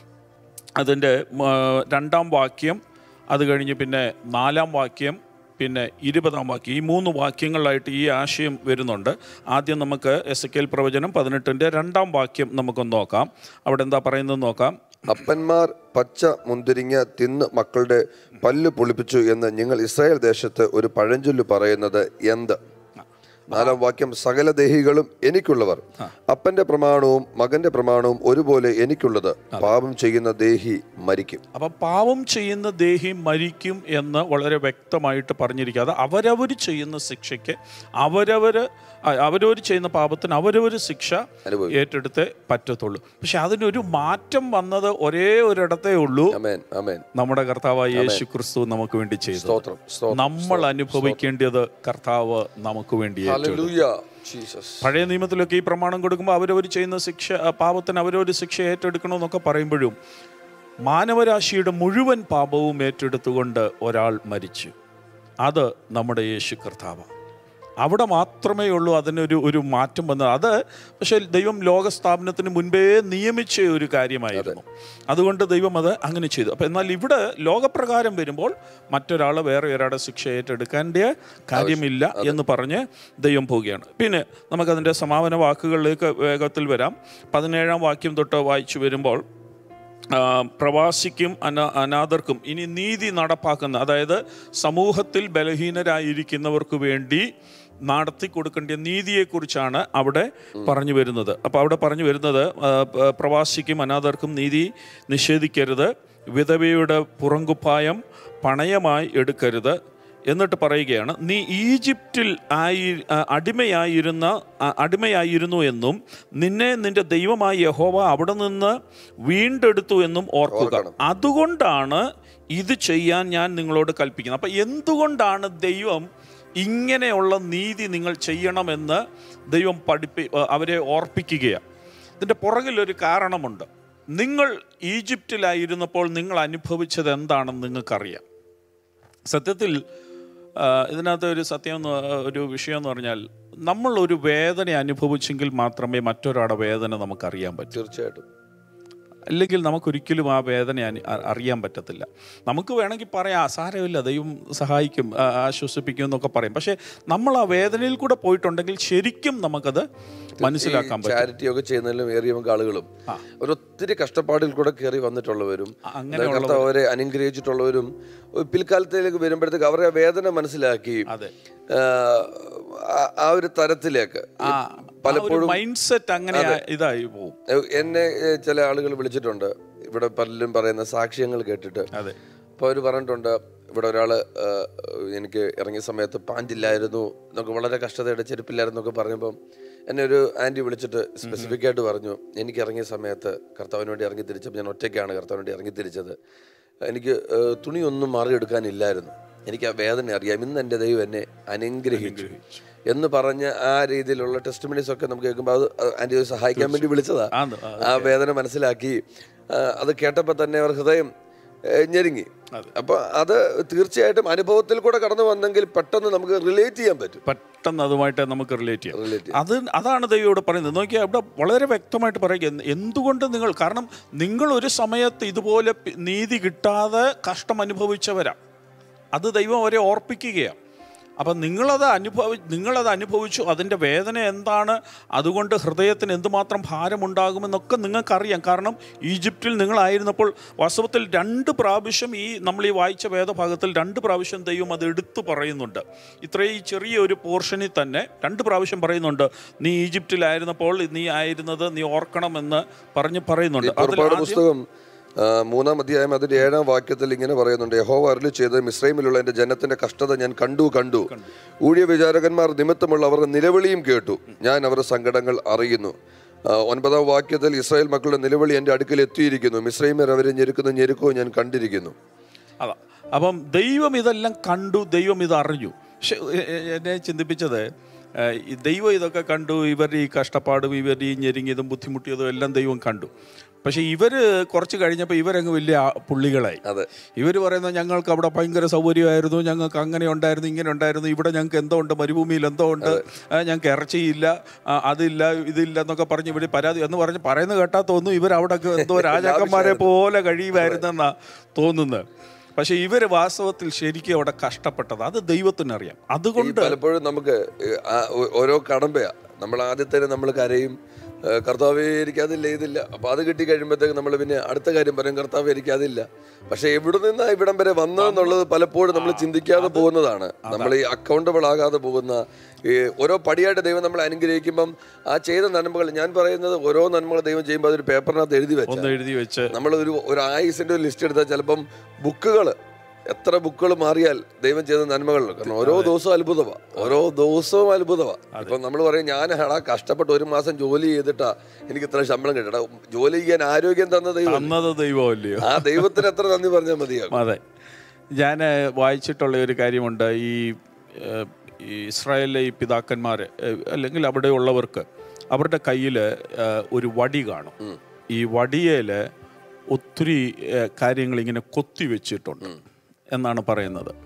അതിൻ്റെ മ, രണ്ടാം വാക്യം അത് കഴിഞ്ഞ് പിന്നെ നാലാം വാക്യം പിന്നെ ഇരുപതാം വാക്യം ഈ മൂന്ന് വാക്യങ്ങളായിട്ട് ഈ ആശയം വരുന്നുണ്ട് ആദ്യം നമുക്ക് എസ് കെൽ പ്രവചനം പതിനെട്ടിൻ്റെ രണ്ടാം വാക്യം നമുക്കൊന്ന് നോക്കാം അവിടെ എന്താ പറയുന്നത് നോക്കാം അപ്പന്മാർ പച്ച മുന്തിരിങ്ങ തിന്ന് മക്കളുടെ പല്ല് പൊളിപ്പിച്ചു എന്ന് നിങ്ങൾ ഇസ്രായേൽ ദേശത്ത് ഒരു പഴഞ്ചൊല്ല് പറയുന്നത് എന്ത് നാലാം വാക്യം സകല ദേഹികളും എനിക്കുള്ളവർ അപ്പന്റെ പ്രമാണവും മകന്റെ പ്രമാണവും ഒരുപോലെ എനിക്കുള്ളത് പാപം ചെയ്യുന്ന ദേഹി മരിക്കും അപ്പം പാവം ചെയ്യുന്ന ദേഹി മരിക്കും എന്ന് വളരെ വ്യക്തമായിട്ട് പറഞ്ഞിരിക്കുക അത് അവരവർ ചെയ്യുന്ന ശിക്ഷയ്ക്ക് അവരവർ അവരവർ ചെയ്യുന്ന പാപത്തിന് അവരവർ ശിക്ഷ അനുഭവിക്കും. ഏറ്റെടുത്തേ പറ്റത്തുള്ളൂ പക്ഷെ അതിനൊരു മാറ്റം വന്നത് ഒരേ ഒരിടത്തേ ഉള്ളൂ അമേൻ അമേൻ നമ്മുടെ കർത്താവായ യേശു ക്രിസ്തു നമുക്ക് വേണ്ടി ചെയ്തു സ്തോത്രം സ്തോത്രം നമ്മൾ അനുഭവിക്കേണ്ടത് കർത്താവ് നമുക്ക് വേണ്ടി ഏറ്റെടുത്തു. ഹല്ലേലൂയ ജീസസ് പഴയ നിയമത്തിലൊക്കെ ഈ പ്രമാണം കൊടുക്കുമ്പോൾ അവരവർ ചെയ്യുന്ന ശിക്ഷ ആ, പാപത്തിന് അവരവർ ശിക്ഷ ഏറ്റെടുക്കണമെന്നൊക്കെ പറയുമ്പോഴും മാനവരാശിയുടെ മുഴുവൻ പാപവും ഏറ്റെടുത്തുകൊണ്ട് ഒരാൾ മരിച്ചു അത് നമ്മുടെ യേശു കർത്താവ് അവിടെ മാത്രമേ ഉള്ളൂ അതിനൊരു ഒരു മാറ്റം വന്നത് അത് പക്ഷേ ദൈവം ലോകസ്ഥാപനത്തിന് മുൻപേ നിയമിച്ച ഒരു കാര്യമായിരുന്നു അതുകൊണ്ട് ദൈവം അത് അങ്ങനെ ചെയ്തു അപ്പം എന്നാൽ ഇവിടെ ലോകപ്രകാരം വരുമ്പോൾ മറ്റൊരാൾ വേറെ ഒരാളുടെ ശിക്ഷ ഏറ്റെടുക്കേണ്ട കാര്യമില്ല എന്ന് പറഞ്ഞ് ദൈവം പോവുകയാണ് പിന്നെ നമുക്കതിൻ്റെ സമാപന വാക്കുകളിലേക്ക് വേഗത്തിൽ വരാം പതിനേഴാം വാക്യം തൊട്ട് വായിച്ചു വരുമ്പോൾ ആ, പ്രവാസിക്കും അന അനാഥർക്കും ഇനി നീതി നടപ്പാക്കുന്ന അതായത് സമൂഹത്തിൽ ബലഹീനരായിരിക്കുന്നവർക്ക് വേണ്ടി നടത്തി കൊടുക്കേണ്ട നീതിയെക്കുറിച്ചാണ് അവിടെ പറഞ്ഞു വരുന്നത് അപ്പോൾ അവിടെ പറഞ്ഞു വരുന്നത് ആ, പ- പ്രവാസിക്കും അനാഥർക്കും നീതി നിഷേധിക്കരുത് വിധവയുടെ പുറങ്കുപ്പായം പണയമായി എടുക്കരുത് എന്നിട്ട് പറയുകയാണ് നീ ഈജിപ്തിൽ ആയി ആ, അടിമയായിരുന്ന ആ, അടിമയായിരുന്നു എന്നും നിന്നെ നിന്റെ ദൈവമായ യഹോവ അവിടെ നിന്ന് വീണ്ടെടുത്തു എന്നും ഓർക്കുക അതുകൊണ്ടാണ് ഇത് ചെയ്യാൻ ഞാൻ നിങ്ങളോട് കൽപ്പിക്കുന്നത് അപ്പം എന്തുകൊണ്ടാണ് ദൈവം ഇങ്ങനെയുള്ള നീതി നിങ്ങൾ ചെയ്യണമെന്ന് ദൈവം പഠിപ്പി അവരെ ഓർപ്പിക്കുകയാണ് ഇതിൻ്റെ പുറകിലൊരു കാരണമുണ്ട് നിങ്ങൾ ഈജിപ്തിലായിരുന്നപ്പോൾ നിങ്ങൾ അനുഭവിച്ചത് എന്താണെന്ന് നിങ്ങൾക്കറിയാം സത്യത്തിൽ ആ, ഇതിനകത്ത് ഒരു സത്യം എന്ന് ഒരു വിഷയം എന്ന് പറഞ്ഞാൽ നമ്മൾ ഒരു വേദന അനുഭവിച്ചെങ്കിൽ മാത്രമേ മറ്റൊരാളുടെ വേദന നമുക്കറിയാൻ പറ്റൂ തീർച്ചയായിട്ടും അല്ലെങ്കിൽ നമുക്കൊരിക്കലും ആ വേദന അനി- അ- അറിയാൻ പറ്റത്തില്ല നമുക്ക് വേണമെങ്കിൽ പറയാം "ആ, സാരമില്ല ദൈവം സഹായിക്കും ആ, ആശ്വസിപ്പിക്കും എന്നൊക്കെ പറയും പക്ഷേ നമ്മൾ ആ വേദനയിൽ കൂടെ പോയിട്ടുണ്ടെങ്കിൽ ശരിക്കും നമുക്കത് മനസ്സിലാക്കാൻ പറ്റും ചാരിറ്റി ഒക്കെ ചെയ്യുന്നതിലും ഏറിയ ആളുകളും ഒരൊത്തിരി കഷ്ടപ്പാടിൽ കൂടെ കയറി വന്നിട്ടുള്ളവരും അങ്ങനെയുള്ളവർ. കർത്താവ് അവരെ അനുഗ്രഹിച്ചിട്ടുള്ളവരും ഒരു പിൽക്കാലത്തിലേക്ക് വരുമ്പോഴത്തേക്ക് അവരെ വേദന മനസ്സിലാക്കി അതെ ആ, ആ- ആ ഒരു തരത്തിലേക്ക് ആ പലപ്പോഴും മൈൻഡ് സെറ്റ് അങ്ങനെ ആ- ഇതായി പോകും എ- എന്നെ എ, ചില ആളുകൾ വിളിച്ചിട്ടുണ്ട് ഇവിടെ പലരും പറയുന്ന സാക്ഷ്യങ്ങൾ കേട്ടിട്ട് അതെ അപ്പോൾ അവർ പറഞ്ഞിട്ടുണ്ട് ഇവിടെ ഒരാൾ എനിക്ക് ഇറങ്ങിയ സമയത്ത് പാൻറ്റില്ലായിരുന്നു എന്നൊക്കെ വളരെ കഷ്ടതയുടെ ചെരുപ്പില്ലായിരുന്നു എന്നൊക്കെ പറഞ്ഞപ്പം എന്നെ ഒരു ആൻറ്റി വിളിച്ചിട്ട് സ്പെസിഫിക് ആയിട്ട് പറഞ്ഞു എനിക്ക് ഇറങ്ങിയ സമയത്ത് കർത്താവിന് വേണ്ടി ഇറങ്ങി തിരിച്ചപ്പോൾ ഞാൻ ഒറ്റയ്ക്കാണ് കർത്താവിന് വേണ്ടി ഇറങ്ങി തിരിച്ചത് എനിക്ക് ഏ, തുണിയൊന്നും മാറിയെടുക്കാനില്ലായിരുന്നു എനിക്ക് ആ വേദന അറിയാം ഇന്ന് എൻ്റെ ദൈവം എന്നെ അനുഗ്രഹിച്ചു എന്ന് പറഞ്ഞ ആ രീതിയിലുള്ള ടെസ്റ്റ് ഒക്കെ നമുക്ക് കേൾക്കുമ്പോൾ അത് ആൻറ്റി സഹായിക്കാൻ വേണ്ടി വിളിച്ചതാ ആന്ന്, ആ, ആ വേദന മനസ്സിലാക്കി ആ, അത് കേട്ടപ്പോൾ തന്നെ അവർ ഹൃദയം ഏ, ഞെരുങ്ങി അപ്പൊ അത് തീർച്ചയായിട്ടും അനുഭവത്തിൽ കൂടെ കടന്നു വന്നെങ്കിൽ പെട്ടെന്ന് നമുക്ക് റിലേറ്റ് ചെയ്യാൻ പറ്റും പെട്ടെന്ന് അതുമായിട്ട് നമുക്ക് റിലേറ്റ് ചെയ്യാം റിലേറ്റ് അത് അതാണ് ദൈവം ഇവിടെ പറയുന്നത് നോക്കിയാൽ ഇവിടെ വളരെ വ്യക്തമായിട്ട് പറയുക എന്ത്- എന്തുകൊണ്ട് നിങ്ങൾ കാരണം നിങ്ങൾ ഒരു സമയത്ത് ഇതുപോലെ പി- നീതി കിട്ടാതെ കഷ്ടം അനുഭവിച്ചവരാ അത് ദൈവം അവരെ ഓർപ്പിക്കുകയാണ് അപ്പം നിങ്ങളത് അനുഭവി നിങ്ങളത് അനുഭവിച്ചു അതിൻ്റെ വേദന എന്താണ് അതുകൊണ്ട് ഹൃദയത്തിന് എന്തുമാത്രം ഭാരമുണ്ടാകുമെന്നൊക്കെ നിങ്ങൾക്കറിയാം കാരണം ഈജിപ്തിൽ നിങ്ങളായിരുന്നപ്പോൾ വാസ്തവത്തിൽ രണ്ട് പ്രാവശ്യം ഈ നമ്മൾ ഈ വായിച്ച വേദഭാഗത്തിൽ രണ്ട് പ്രാവശ്യം ദൈവം അത് എടുത്തു പറയുന്നുണ്ട് ഇത്രയും ഈ ചെറിയ ഒരു പോർഷനിൽ തന്നെ രണ്ട് പ്രാവശ്യം പറയുന്നുണ്ട് നീ ഈജിപ്തിലായിരുന്നപ്പോൾ നീ ആയിരുന്നത് നീ ഓർക്കണമെന്ന് പറഞ്ഞ് പറയുന്നുണ്ട് അതിൽ പുറപ്പാട് ആദ്യം- പുസ്തകം ആ, മൂന്നാം അധ്യായം അതിന്റെ ഏഴാം വാക്യത്തിൽ ഇങ്ങനെ പറയുന്നുണ്ട് യഹോവ അരുളി ചെയ്ത് മിശ്രൈമിലുള്ള എന്റെ ജനത്തിന്റെ കഷ്ടത ഞാൻ കണ്ടു കണ്ടു ഊഴിയ വിചാരകന്മാർ നിമിത്തമുള്ള അവരുടെ നിലവിളിയും കേട്ടു ഞാൻ അവരുടെ സങ്കടങ്ങൾ അറിയുന്നു ആ, ഒൻപതാം വാക്യത്തിൽ ഇസ്രായേൽ മക്കളുടെ നിലവിളി എൻ്റെ അടുക്കൽ എത്തിയിരിക്കുന്നു മിശ്രൈമർ അവരെ ഞെരുക്കുന്ന ഞെരുക്കവും ഞാൻ കണ്ടിരിക്കുന്നു അതാ അപ്പം ദൈവം ഇതെല്ലാം കണ്ടു ദൈവം ഇത് അറിഞ്ഞു പക്ഷെ എ- എ- എന്നെ ചിന്തിപ്പിച്ചത് ഏഹ്, ഈ ദൈവം ഇതൊക്കെ കണ്ടു ഇവരുടെ ഈ കഷ്ടപ്പാടും ഇവരുടെ ഈ ഞെരുങ്ങിയതും ബുദ്ധിമുട്ടിയതും എല്ലാം ദൈവം കണ്ടു പക്ഷെ ഇവർ കുറച്ച് കഴിഞ്ഞപ്പോൾ ഇവരങ്ങ് വലിയ ആ- പുള്ളികളായി അതെ ഇവർ പറയുന്നത് ഞങ്ങൾക്ക് അവിടെ ഭയങ്കര സൗകര്യമായിരുന്നു ഞങ്ങൾക്ക് അങ്ങനെ ഉണ്ടായിരുന്നു ഇങ്ങനെ ഉണ്ടായിരുന്നു ഇവിടെ ഞങ്ങൾക്ക് എന്തോ ഉണ്ട് മരുഭൂമിയിൽ എന്തോ ഉണ്ട് ആ, ഞങ്ങൾക്ക് ഇറച്ചിയില്ല ആ, അതില്ല ഇതില്ല എന്നൊക്കെ പറഞ്ഞ് ഇവിടെ പരാതി എന്ന് പറഞ്ഞ് പറയുന്നത് കേട്ടാൽ തോന്നുന്നു ഇവർ അവിടെ എന്തോ രാജാക്കന്മാരെ പോലെ കഴിയുമായിരുന്നെന്നാ തോന്നുന്നത് പക്ഷെ ഇവർ വാസ്തവത്തിൽ ശരിക്കും അവിടെ കഷ്ടപ്പെട്ടത് അത് ദൈവത്തിനറിയാം ഈ അതുകൊണ്ട് പലപ്പോഴും നമുക്ക് ഏഹ്, ആ ഓ- ഓരോ കടമ്പയാ നമ്മൾ ആദ്യത്തേന് നമ്മൾ കരയും ഏഹ്, കർത്താവേ എനിക്ക് അതില്ല ഇതില്ല അപ്പൊ അത് കിട്ടി കഴിയുമ്പോഴത്തേക്ക് നമ്മൾ പിന്നെ അടുത്ത കാര്യം പറയും കർത്താവേ എനിക്ക് അതില്ല പക്ഷെ എവിടെ നിന്നാ ഇവിടം വരെ വന്നതെന്നുള്ളത് പലപ്പോഴും നമ്മൾ ചിന്തിക്കാതെ പോകുന്നതാണ് നമ്മൾ ഈ അക്കൗണ്ടബിൾ ആകാതെ പോകുന്ന ഈ ഓരോ പടിയായിട്ട് ദൈവം നമ്മളെ അനുഗ്രഹിക്കുമ്പം ആ ചെയ്ത നന്മകൾ ഞാൻ പറയുന്നത് ഓരോ നന്മകൾ ദൈവം ചെയ്യുമ്പോൾ അതൊരു പേപ്പറിനകത്ത് എഴുതി വെച്ച ഒന്ന് എഴുതി വെച്ച് നമ്മൾ ഒരു ഒരു ആയുസിന്റെ ഒരു ലിസ്റ്റ് എടുത്താൽ ചിലപ്പം ബുക്കുകൾ എത്ര ബുക്കുകൾ മാറിയാൽ ദൈവം ചെയ്ത നന്മകൾ കാരണം ഓരോ ദിവസവും അത്ഭുതമാ ഓരോ ദിവസവും അത്ഭുതമാ ഇപ്പൊ നമ്മൾ പറയും ഞാൻ ഹടാ കഷ്ടപ്പെട്ട് ഒരു മാസം ജോലി ചെയ്തിട്ടാ എനിക്ക് ഇത്ര ശമ്പളം കിട്ടടാ ജോലി ചെയ്യാൻ ആരോഗ്യം തന്ന ദൈവം തന്നത് ദൈവമല്ലയോ ആ ദൈവത്തിന് എത്ര നന്ദി പറഞ്ഞാൽ മതിയാകും അതെ ഞാൻ വായിച്ചിട്ടുള്ള ഒരു കാര്യമുണ്ട് ഈ ഏഹ്, ഈ ഇസ്രായേലിലെ ഈ പിതാക്കന്മാർ അല്ലെങ്കിൽ അവിടെ ഉള്ളവർക്ക് അവരുടെ കയ്യിൽ ഒരു വടി കാണും ഈ വടിയേൽ ഒത്തിരി ഏഹ്, കാര്യങ്ങൾ ഇങ്ങനെ കൊത്തി വെച്ചിട്ടുണ്ട് എന്നാണ് പറയുന്നത്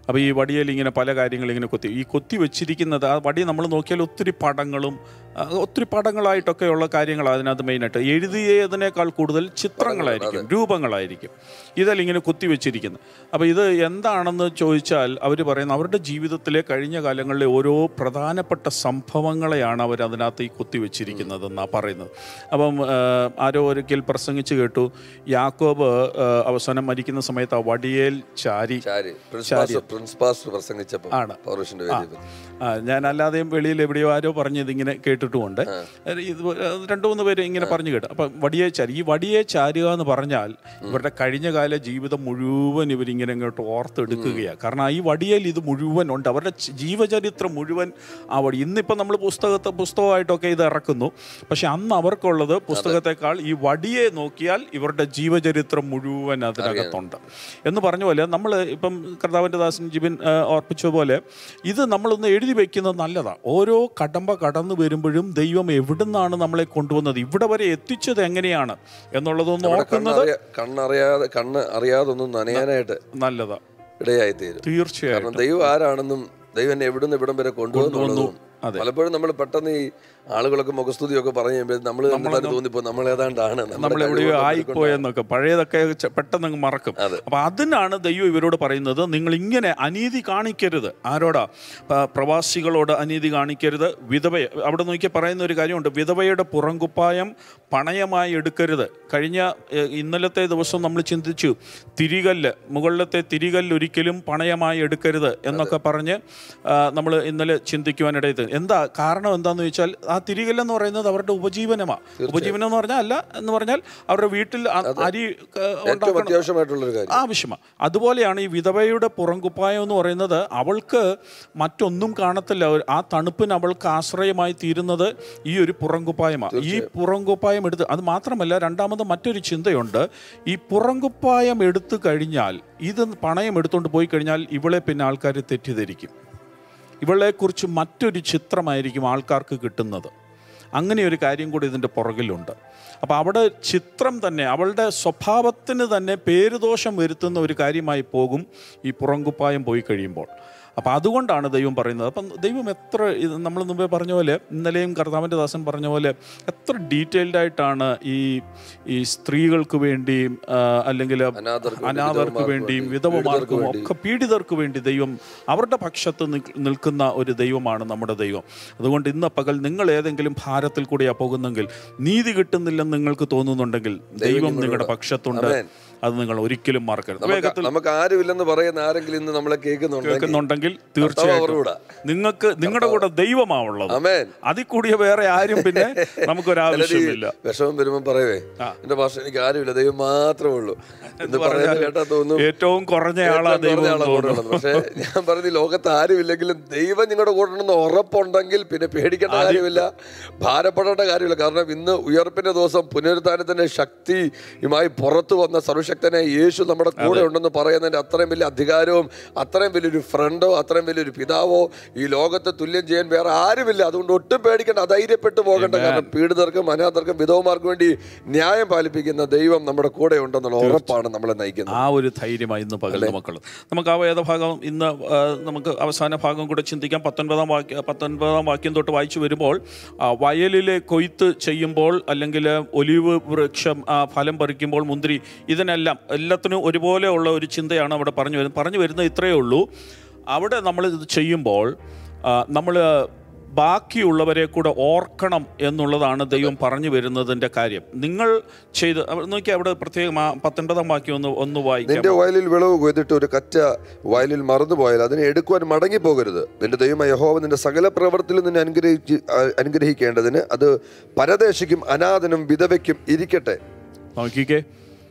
അപ്പോൾ ഈ വടിയിൽ ഇങ്ങനെ പല കാര്യങ്ങൾ ഇങ്ങനെ കൊത്തി ഈ കൊത്തി വെച്ചിരിക്കുന്നത് ആ വടി നമ്മൾ നോക്കിയാൽ ഒത്തിരി പടങ്ങളും ആ, ഒത്തിരി പടങ്ങളായിട്ടൊക്കെയുള്ള കാര്യങ്ങളാണ് അതിനകത്ത് മെയിനായിട്ട് എഴുതിയതിനേക്കാൾ കൂടുതൽ ചിത്രങ്ങളായിരിക്കും രൂപങ്ങളായിരിക്കും ഇതെല്ലാം ഇങ്ങനെ കൊത്തി വെച്ചിരിക്കുന്നത് അപ്പോൾ ഇത് എന്താണെന്ന് ചോദിച്ചാൽ അവർ പറയുന്നത് അവരുടെ ജീവിതത്തിലെ കഴിഞ്ഞ കാലങ്ങളിലെ ഓരോ പ്രധാനപ്പെട്ട സംഭവങ്ങളെയാണ് അവർ അതിനകത്ത് ഈ കൊത്തി വെച്ചിരിക്കുന്നതെന്നാണ് പറയുന്നത് അപ്പം ആ, ആരോ ഒരിക്കൽ പ്രസംഗിച്ച് കേട്ടു യാക്കോബ് ആ, അവസാനം മരിക്കുന്ന സമയത്ത് ആ വടിയേൽ ചാരി ചാരി പ്രിൻസ് പ്രിൻസ് പാസ്റ്റർ പ്രസംഗിച്ചപ്പോൾ ആണ്. പൗരുഷന്റെ വേദിയിൽ ആ, ഞാൻ അല്ലാതെയും വെളിയിൽ എവിടെയോ ആരോ പറഞ്ഞത് ഇങ്ങനെ കേട്ടിട്ടുമുണ്ട് ഇത് രണ്ടു മൂന്ന് പേര് ഇങ്ങനെ പറഞ്ഞു കേട്ടു അപ്പം വടിയെ ചാരി ഈ വടിയെ ചാരുക എന്ന് പറഞ്ഞാൽ ഇവരുടെ കഴിഞ്ഞകാല ജീവിതം മുഴുവൻ ഇവരിങ്ങനെ ഇങ്ങോട്ട് ഓർത്തെടുക്കുകയാണ് കാരണം ഈ വടിയേൽ ഇത് മുഴുവൻ ഉണ്ട് അവരുടെ ച- ജീവചരിത്രം മുഴുവൻ ആ വടി ഇന്നിപ്പോൾ നമ്മൾ പുസ്തകത്തെ പുസ്തകമായിട്ടൊക്കെ ഇത് ഇറക്കുന്നു പക്ഷെ അന്ന് അവർക്കുള്ളത് പുസ്തകത്തെക്കാൾ ഈ വടിയെ നോക്കിയാൽ ഇവരുടെ ജീവചരിത്രം മുഴുവൻ അതിനകത്തുണ്ട് എന്ന് പറഞ്ഞ പോലെ നമ്മൾ ഇപ്പം കർത്താവിൻ്റെ ദാസൻ ജിബിൻ ആ, ഓർപ്പിച്ച പോലെ ഇത് നമ്മളൊന്ന് എഴുതി വെക്കുന്നത് നല്ലതാണ് ഓരോ കടമ്പ കടന്നു വരുമ്പോഴും ദൈവം എവിടുന്നാണ് നമ്മളെ കൊണ്ടുവന്നത് ഇവിടെ വരെ എത്തിച്ചത് എങ്ങനെയാണ് എന്നുള്ളതൊന്ന് ഓർക്കുന്നത് കണ്ണറിയാ കണ്ണറിയാതെ കണ്ണ് അറിയാതെ ഒന്നും നനയാനായിട്ട് നല്ലതാ ഇടയായി തീരും തീർച്ചയായും കാരണം ദൈവം ആരാണെന്നും ദൈവം എന്നെ എവിടുന്ന് ഇവിടം വരെ കൊണ്ടുവന്നുള്ളതും അതെ. പലപ്പോഴും നമ്മൾ പെട്ടെന്ന് ഈ ആളുകളൊക്കെ മുഖസ്തുതിയൊക്കെ പറഞ്ഞു കഴിയുമ്പോൾ നമ്മൾ എന്തായാലും തോന്നിപ്പോ നമ്മൾ ഏതാണ്ടാണ് നമ്മുടെ നമ്മൾ എവിടെയോ കഴിവുകളൊക്കെ ആയിപ്പോയെന്നൊക്കെ പഴയതൊക്കെ ചെ- പെട്ടെന്ന് അങ്ങ് മറക്കും അതെ. അപ്പൊ അതിനാണ് ദൈവം ഇവരോട് പറയുന്നത് നിങ്ങൾ ഇങ്ങനെ അനീതി കാണിക്കരുത് ആരോടാ ആ, പ്രവാസികളോട് അനീതി കാണിക്കരുത് വിധവയെ അവിടെ നോക്കി പറയുന്ന ഒരു കാര്യമുണ്ട് വിധവയുടെ പുറങ്കുപ്പായം പണയമായി എടുക്കരുത് കഴിഞ്ഞ ഏ, ഇന്നലത്തെ ദിവസം നമ്മൾ ചിന്തിച്ചു തിരികല്ല് മുകളിലത്തെ തിരികല്ല് ഒരിക്കലും പണയമായി എടുക്കരുത് എന്നൊക്കെ പറഞ്ഞ് നമ്മൾ ഇന്നലെ ചിന്തിക്കുവാനിടയത് എന്താ കാരണം എന്താണെന്ന് ചോദിച്ചാൽ ആ തിരികല്ലെന്ന് പറയുന്നത് അവരുടെ ഉപജീവനമാണ് ഉപജീവനം എന്ന് പറഞ്ഞാൽ അല്ല എന്ന് പറഞ്ഞാൽ അവരുടെ വീട്ടിൽ അ- അരി ക- ഏറ്റവും ഉണ്ടാക്കണം അത്യാവശ്യമായിട്ടുള്ളൊരു കാര്യം ആവശ്യമാണ് അതുപോലെയാണ് ഈ വിധവയുടെ പുറങ്കുപ്പായം എന്ന് പറയുന്നത് അവൾക്ക് മറ്റൊന്നും കാണത്തില്ല ഒരു- ആ തണുപ്പിന് അവൾക്ക് ആശ്രയമായി തീരുന്നത് ഈ ഒരു പുറങ്കുപ്പായമാണ് ഈ പുറങ്കുപ്പായം എടുത്ത് അത് മാത്രമല്ല രണ്ടാമത് മറ്റൊരു ചിന്തയുണ്ട് ഈ പുറങ്കുപ്പായം എടുത്തു കഴിഞ്ഞാൽ ഇത് പണയം എടുത്തുകൊണ്ട് പോയി കഴിഞ്ഞാൽ ഇവളെ പിന്നെ ആൾക്കാർ തെറ്റിദ്ധരിക്കും ഇവളെക്കുറിച്ച് മറ്റൊരു ചിത്രമായിരിക്കും ആൾക്കാർക്ക് കിട്ടുന്നത് അങ്ങനെ ഒരു കാര്യം കൂടി ഇതിൻ്റെ പുറകിലുണ്ട് അപ്പോൾ അവിടെ ചിത്രം തന്നെ അവളുടെ സ്വഭാവത്തിന് തന്നെ പേരുദോഷം വരുത്തുന്ന ഒരു കാര്യമായി പോകും ഈ പുറങ്കുപ്പായം പോയി കഴിയുമ്പോൾ അപ്പോൾ അതുകൊണ്ടാണ് ദൈവം പറയുന്നത് അപ്പം ദൈവം എത്ര ഇത് നമ്മൾ മുമ്പേ പറഞ്ഞ പോലെ ഇന്നലെയും കർത്താവിൻ്റെ ദാസൻ പറഞ്ഞ പോലെ എത്ര ഡീറ്റെയിൽഡ് ആയിട്ടാണ് ഈ ഈ സ്ത്രീകൾക്ക് വേണ്ടിയും ആ, അല്ലെങ്കിൽ അനാഥർക്ക് വേണ്ടി, അനാഥർക്ക് വിധവമാർക്ക് വേണ്ടിയും വേണ്ടി, വിധവമാർക്കും പീഡിതർക്ക് ഒക്കെ പീഡിതർക്ക് വേണ്ടി ദൈവം അവരുടെ പക്ഷത്ത് നിൽ- നിൽക്കുന്ന ഒരു ദൈവമാണ് നമ്മുടെ ദൈവം അതുകൊണ്ട് ഇന്ന് പകൽ നിങ്ങൾ ഏതെങ്കിലും ഭാരത്തിൽ കൂടിയാ പോകുന്നെങ്കിൽ നീതി കിട്ടുന്നില്ലെന്ന് നിങ്ങൾക്ക് തോന്നുന്നുണ്ടെങ്കിൽ ദൈവം നിങ്ങളുടെ പക്ഷത്തുണ്ട് ആമേൻ. അത് നിങ്ങൾ ഒരിക്കലും മറക്കരുത് നമുക്ക് വേഗത്തിൽ നമുക്ക് ആരുമില്ലെന്ന് പറയുന്ന ആരെങ്കിലും ഇന്ന് നമ്മളെ കേൾക്കുന്നുണ്ടെങ്കിൽ കേൾക്കുന്നുണ്ടെങ്കിൽ കർത്താവ് തീർച്ചയായിട്ടും അവരുടെ കൂടെ. നിങ്ങൾക്ക് നിങ്ങളുടെ കൂടെ ദൈവമാവുള്ളത് അമേൻ അതിൽ കൂടിയ വേറെ ആരും പിന്നെ നമുക്കൊരാവശ്യമില്ല വിഷമം വരുമ്പോ പറയവേ എന്റെ ഭാഷ എനിക്ക് ആരുമില്ല ദൈവം മാത്രമേ ഉള്ളൂ എന്ന് പറയുന്നത് കേട്ടാ തോന്നുന്നു ഏറ്റവും കുറഞ്ഞ ആളാ ഏറ്റവും ദൈവം കുറഞ്ഞ എന്ന് ആളാ കൂടെ തോന്നുന്നു. ഉള്ളത്. പക്ഷേ ഞാൻ പറഞ്ഞ ഈ ലോകത്ത് ആരുമില്ലെങ്കിലും ദൈവം നിങ്ങളുടെ കൂടെ ഉണ്ടെന്ന് ഉറപ്പുണ്ടെങ്കിൽ പിന്നെ പേടിക്കേണ്ട കാര്യമില്ല ഭാരപ്പെടേണ്ട കാര്യമില്ല കാരണം ഇന്ന് ഉയർപ്പിന്റെ ദിവസം പുനരുദ്ധാനത്തിന്റെ ശക്തിയുമായി പുറത്തു വന്ന സർവശക്തനെ യേശു നമ്മുടെ കൂടെ ഉണ്ടെന്ന് പറയുന്നതിന്റെ അത്രയും വലിയ അധികാരവും അത്രയും വലിയൊരു ഫ്രണ്ടോ അത്രയും വലിയൊരു പിതാവോ ഈ ലോകത്തെ തുല്യം ചെയ്യാൻ വേറെ ആരുമില്ല അതുകൊണ്ട് ഒട്ടും പേടിക്കേണ്ട അധൈര്യപ്പെട്ടു പോകേണ്ട കാരണം പീഡിതർക്കും അനാഥർക്കും വിധവമാർക്കും വേണ്ടി ന്യായം പാലിപ്പിക്കുന്ന ദൈവം നമ്മുടെ കൂടെ ഉണ്ടെന്നുള്ള ഉറപ്പാണ് നമ്മളെ നയിക്കുന്നത് ആ ഒരു ധൈര്യമായി ഇന്ന് പകൽ നമുക്കുള്ളത് നമുക്ക് ആ വേദഭാഗം ഇന്ന് ആ, നമുക്ക് അവസാന ഭാഗം കൂടെ ചിന്തിക്കാം പത്തൊൻപതാം വാക്യ പത്തൊൻപതാം വാക്യം തൊട്ട് വായിച്ചു വരുമ്പോൾ ആ, വയലിലെ കൊയ്ത്ത് ചെയ്യുമ്പോൾ അല്ലെങ്കിൽ ഒലിവ് വൃക്ഷം ആ, ഫലം പറിക്കുമ്പോൾ മുന്തിരി ഇതിനെല്ലാം എല്ലാത്തിനും ഒരുപോലെ ഉള്ള ഒരു ചിന്തയാണ് അവിടെ പറഞ്ഞു വരുന്നത് പറഞ്ഞു വരുന്നത് ഇത്രയേ ഉള്ളൂ അവിടെ നമ്മൾ ഇത് ചെയ്യുമ്പോൾ നമ്മൾ ബാക്കിയുള്ളവരെ കൂടെ ഓർക്കണം എന്നുള്ളതാണ് ദൈവം പറഞ്ഞു വരുന്നതിൻ്റെ കാര്യം നിങ്ങൾ ചെയ്ത് നോക്കി അവിടെ പ്രത്യേകം ആ പത്തൊൻപതാം വാക്യം ഒന്ന് ഒന്ന് വായിക്കാം നിന്റെ വയലിൽ വിളവ് കൊയ്തിട്ട് ഒരു കറ്റ വയലിൽ മറന്നുപോയാൽ അതിനെ എടുക്കുവാൻ മടങ്ങി പോകരുത് നിന്റെ ദൈവമായ യഹോവ നിന്റെ സകല പ്രവർത്തിലും നിന്നെ അനുഗ്രഹിച്ച് ആ- അനുഗ്രഹിക്കേണ്ടതിന് അത് പരദേശിക്കും അനാഥനും വിധവയ്ക്കും ഇരിക്കട്ടെ നോക്കിക്കേ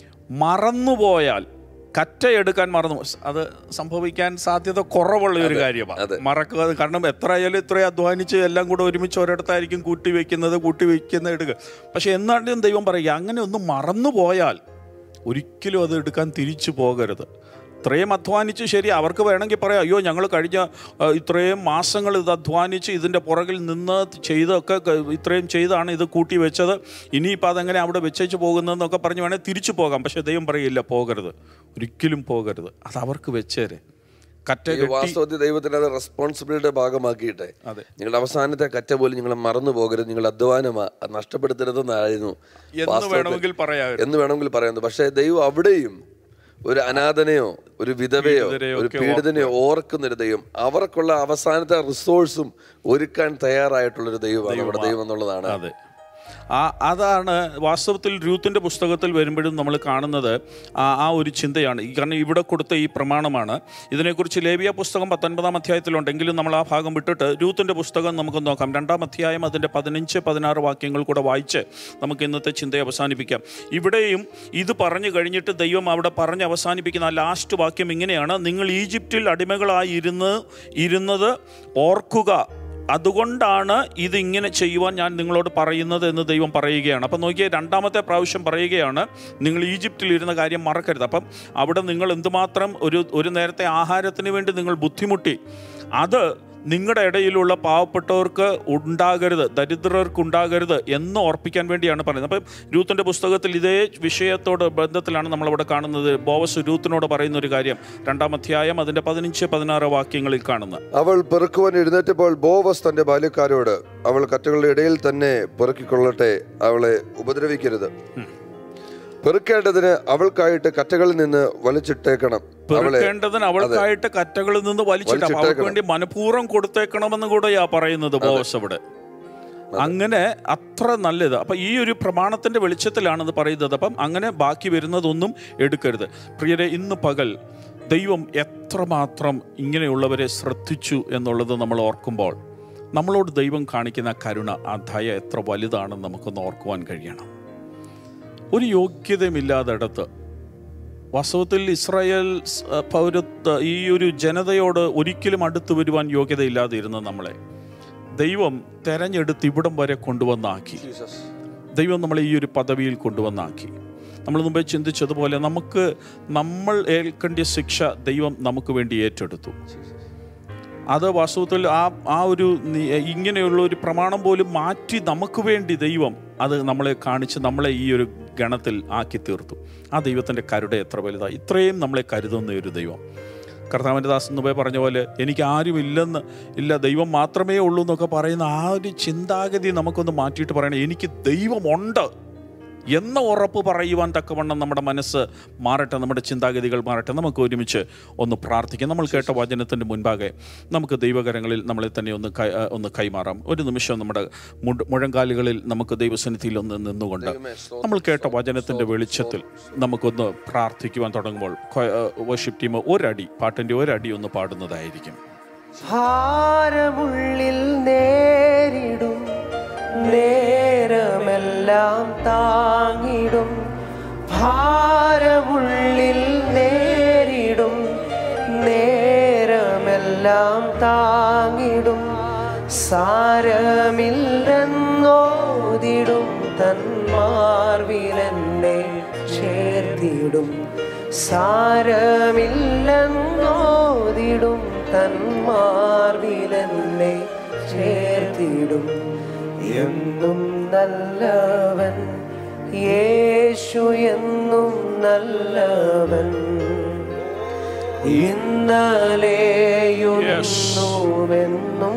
മറന്നുപോയാൽ കറ്റയെടുക്കാൻ മറന്നു അത് സംഭവിക്കാൻ സാധ്യത കുറവുള്ള ഒരു കാര്യമാണ് മറക്കുക കാരണം എത്ര ആയാലും ഇത്രയും അധ്വാനിച്ച് എല്ലാം കൂടെ ഒരുമിച്ച് ഒരിടത്തായിരിക്കും കൂട്ടി വെക്കുന്നത് കൂട്ടി വെക്കുന്നത് എടുക്കുക പക്ഷെ എന്നാലും ദൈവം പറയുക അങ്ങനെ ഒന്ന് മറന്നുപോയാൽ ഒരിക്കലും അത് എടുക്കാൻ തിരിച്ചു പോകരുത് ഇത്രയും അധ്വാനിച്ച് ശരി അവർക്ക് വേണമെങ്കിൽ പറയാം അയ്യോ ഞങ്ങൾ കഴിഞ്ഞ ആ, ഇത്രയും മാസങ്ങൾ ഇത് അധ്വാനിച്ച് ഇതിൻ്റെ പുറകിൽ നിന്ന് ചെയ്തൊക്കെ ക- ഇത്രയും ചെയ്താണ് ഇത് കൂട്ടി വെച്ചത് ഇനിയിപ്പോൾ അതെങ്ങനെ അവിടെ വെച്ചേച്ച് പോകുന്നതെന്നൊക്കെ പറഞ്ഞ് വേണേൽ തിരിച്ചു പോകാം പക്ഷേ ദൈവം പറയില്ല പോകരുത് ഒരിക്കലും പോകരുത് അത് അവർക്ക് വെച്ചേരെ കറ്റ ഈ വാസ്തവത്തിൽ ദൈവത്തിന് അത് റെസ്പോൺസിബിലിറ്റിയുടെ ഭാഗമാക്കിയിട്ടെ അതെ. നിങ്ങളുടെ അവസാനത്തെ കറ്റ പോലും നിങ്ങൾ മറന്നു പോകരുത് നിങ്ങൾ അധ്വാനം നഷ്ടപ്പെടുത്തരുതെന്നായിരുന്നു എന്ന് വാസ്തവത്തിൽ- വേണമെങ്കിൽ പറയാമായിരുന്നു എന്ന് വേണമെങ്കിൽ പറയുന്നത് പക്ഷേ ദൈവം അവിടെയും ഒരു അനാഥനെയോ ഒരു വിധവയോ പീഡിതരെയോ ഒരു ഒക്കെ പീഡിതനെയോ ഓർക്കുന്നൊരു ദൈവം അവർക്കുള്ള അവസാനത്തെ റിസോഴ്സും ഒരുക്കാൻ തയ്യാറായിട്ടുള്ളൊരു ദൈവമാണ് നമ്മുടെ ദൈവം എന്നുള്ളതാണ് അതെ ആ അതാണ് വാസ്തവത്തിൽ രൂത്തിൻ്റെ പുസ്തകത്തിൽ വരുമ്പോഴും നമ്മൾ കാണുന്നത് ആ ആ ഒരു ചിന്തയാണ് ഈ കാരണം ഇവിടെ കൊടുത്ത ഈ പ്രമാണമാണ് ഇതിനെക്കുറിച്ച് ലേവിയ പുസ്തകം പത്തൊൻപതാം അധ്യായത്തിലുണ്ടെങ്കിലും നമ്മൾ ആ ഭാഗം വിട്ടിട്ട് രൂത്തിൻ്റെ പുസ്തകം നമുക്ക് നോക്കാം രണ്ടാം അധ്യായം അതിൻ്റെ പതിനഞ്ച് പതിനാറ് വാക്യങ്ങൾ കൂടെ വായിച്ച് നമുക്ക് ഇന്നത്തെ ചിന്തയെ അവസാനിപ്പിക്കാം ഇവിടെയും ഇത് പറഞ്ഞു കഴിഞ്ഞിട്ട് ദൈവം അവിടെ പറഞ്ഞ് അവസാനിപ്പിക്കുന്ന ആ ലാസ്റ്റ് വാക്യം ഇങ്ങനെയാണ് നിങ്ങൾ ഈജിപ്തിൽ അടിമകളായി ഇരുന്ന് ഇരുന്നത് ഓർക്കുക അതുകൊണ്ടാണ് ഇതിങ്ങനെ ചെയ്യുവാൻ ഞാൻ നിങ്ങളോട് പറയുന്നത് എന്ന് ദൈവം പറയുകയാണ് അപ്പം നോക്കിയാൽ രണ്ടാമത്തെ പ്രാവശ്യം പറയുകയാണ് നിങ്ങൾ ഈജിപ്തിൽ ഇരുന്ന കാര്യം മറക്കരുത് അപ്പം അവിടെ നിങ്ങൾ എന്തുമാത്രം ഒരു ഒരു നേരത്തെ ആഹാരത്തിന് വേണ്ടി നിങ്ങൾ ബുദ്ധിമുട്ടി അത് നിങ്ങളുടെ ഇടയിലുള്ള പാവപ്പെട്ടവർക്ക് ഉണ്ടാകരുത് ദരിദ്രർക്ക് ഉണ്ടാകരുത് എന്ന് ഓർപ്പിക്കാൻ വേണ്ടിയാണ് പറയുന്നത് അപ്പം രൂത്തിൻ്റെ പുസ്തകത്തിൽ ഇതേ വിഷയത്തോട് ബന്ധത്തിലാണ് നമ്മളവിടെ കാണുന്നത് ബോവസ് രൂത്തിനോട് പറയുന്ന ഒരു കാര്യം രണ്ടാം അധ്യായം അതിൻ്റെ പതിനഞ്ച് പതിനാറ് വാക്യങ്ങളിൽ കാണുന്നത് അവൾ പെറുക്കുവാൻ എഴുന്നേറ്റപ്പോൾ ബോവസ് തന്റെ ബാല്യക്കാരോട് അവൾ കറ്റകളുടെ ഇടയിൽ തന്നെ പെറുക്കിക്കൊള്ളട്ടെ അവളെ ഉപദ്രവിക്കരുത് പെറുക്കേണ്ടതിന് അവൾക്കായിട്ട് കറ്റകളിൽ നിന്ന് വലിച്ചിട്ടേക്കണം അവളെ പെറുക്കേണ്ടതിന് അവൾക്കായിട്ട് കറ്റകളിൽ നിന്ന് വലിച്ചിട്ട് അപ്പൊ അവൾക്ക് വേണ്ടി മനഃപൂർവ്വം കൊടുത്തേക്കണമെന്ന് കൂടെയാ പറയുന്നത് ബോസ് അവിടെ അങ്ങനെ അത്ര നല്ലത് അപ്പൊ ഈ ഒരു പ്രമാണത്തിന്റെ വെളിച്ചത്തിലാണ് ഇത് പറയുന്നത് അപ്പം അങ്ങനെ ബാക്കി വരുന്നതൊന്നും എടുക്കരുത് പ്രിയരെ ഇന്ന് പകൽ ദൈവം എത്രമാത്രം ഇങ്ങനെയുള്ളവരെ ശ്രദ്ധിച്ചു എന്നുള്ളത് നമ്മൾ ഓർക്കുമ്പോൾ നമ്മളോട് ദൈവം കാണിക്കുന്ന കരുണ ആ ദയ എത്ര വലുതാണെന്ന് നമുക്കൊന്ന് ഓർക്കുവാൻ കഴിയണം ഒരു യോഗ്യതയുമില്ലാത്തിടത്ത് വാസ്തവത്തിൽ ഇസ്രായേൽ സ്- ആ, പൗരത്വ ഈ ഒരു ജനതയോട് ഒരിക്കലും അടുത്തു വരുവാൻ യോഗ്യതയില്ലാതെ ഇരുന്ന നമ്മളെ ദൈവം തെരഞ്ഞെടുത്ത് ഇവിടം വരെ കൊണ്ടുവന്നാക്കി ദൈവം നമ്മളെ ഈ ഒരു പദവിയിൽ കൊണ്ടുവന്നാക്കി നമ്മൾ മുമ്പേ ചിന്തിച്ചതുപോലെ നമുക്ക് നമ്മൾ ഏൽക്കേണ്ട ശിക്ഷ ദൈവം നമുക്ക് വേണ്ടി ഏറ്റെടുത്തു അത് വാസ്തവത്തിൽ ആ ആ ഒരു നി- ഇങ്ങനെയുള്ള ഒരു പ്രമാണം പോലും മാറ്റി നമുക്ക് വേണ്ടി ദൈവം അത് നമ്മളെ കാണിച്ച് നമ്മളെ ഈ ഒരു ഗണത്തിൽ ആക്കി തീർത്തു ആ ദൈവത്തിൻ്റെ കരുട എത്ര വലുതാണ് ഇത്രയും നമ്മളെ കരുതുന്ന ഒരു ദൈവം കർത്താവിൻ്റെ ദാസ് മുമ്പേ പറഞ്ഞ പോലെ എനിക്ക് ആരും ഇല്ലെന്ന് ഇല്ല ദൈവം മാത്രമേ ഉള്ളൂ എന്നൊക്കെ പറയുന്ന ആ ഒരു ചിന്താഗതി നമുക്കൊന്ന് മാറ്റിയിട്ട് പറയണം എനിക്ക് ദൈവമുണ്ട് എന്ന ഉറപ്പ് പറയുവാൻ തക്കവണ്ണം നമ്മുടെ മനസ്സ് മാറട്ടെ നമ്മുടെ ചിന്താഗതികൾ മാറട്ടെ നമുക്ക് ഒരുമിച്ച് ഒന്ന് പ്രാർത്ഥിക്കാം നമ്മൾ കേട്ട വചനത്തിൻ്റെ മുൻപാകെ നമുക്ക് ദൈവകരങ്ങളിൽ നമ്മളെ തന്നെ ഒന്ന് കൈ ആ, ഒന്ന് കൈമാറാം ഒരു നിമിഷം നമ്മുടെ മുഴ- മുഴങ്കാലുകളിൽ നമുക്ക് ദൈവസന്നിധിയിൽ ഒന്ന് നിന്നുകൊണ്ട് നമ്മൾ കേട്ട വചനത്തിൻ്റെ വെളിച്ചത്തിൽ നമുക്കൊന്ന് പ്രാർത്ഥിക്കുവാൻ തുടങ്ങുമ്പോൾ വർഷിപ്പ് ടീം ഒരടി പാട്ടിൻ്റെ ഒരടി ഒന്ന് പാടുന്നതായിരിക്കും ഭാരമുള്ളിൽ നേരിടും നേരമെല്ലാം താങ്ങിടും ഭാരമുള്ളിൽ നേരിടും നേരമെല്ലാം താങ്ങിടും സാരമില്ലെന്നോതിടും തന്മാർവിലെന്നെ ചേർത്തിടും സാരമില്ലെന്നോതിടും തന്മാർവിലെന്നെ ചേർത്തിടും എന്നും നല്ലവൻ യേശു എന്നും നല്ലവൻ ഇന്നലെയുമെന്നും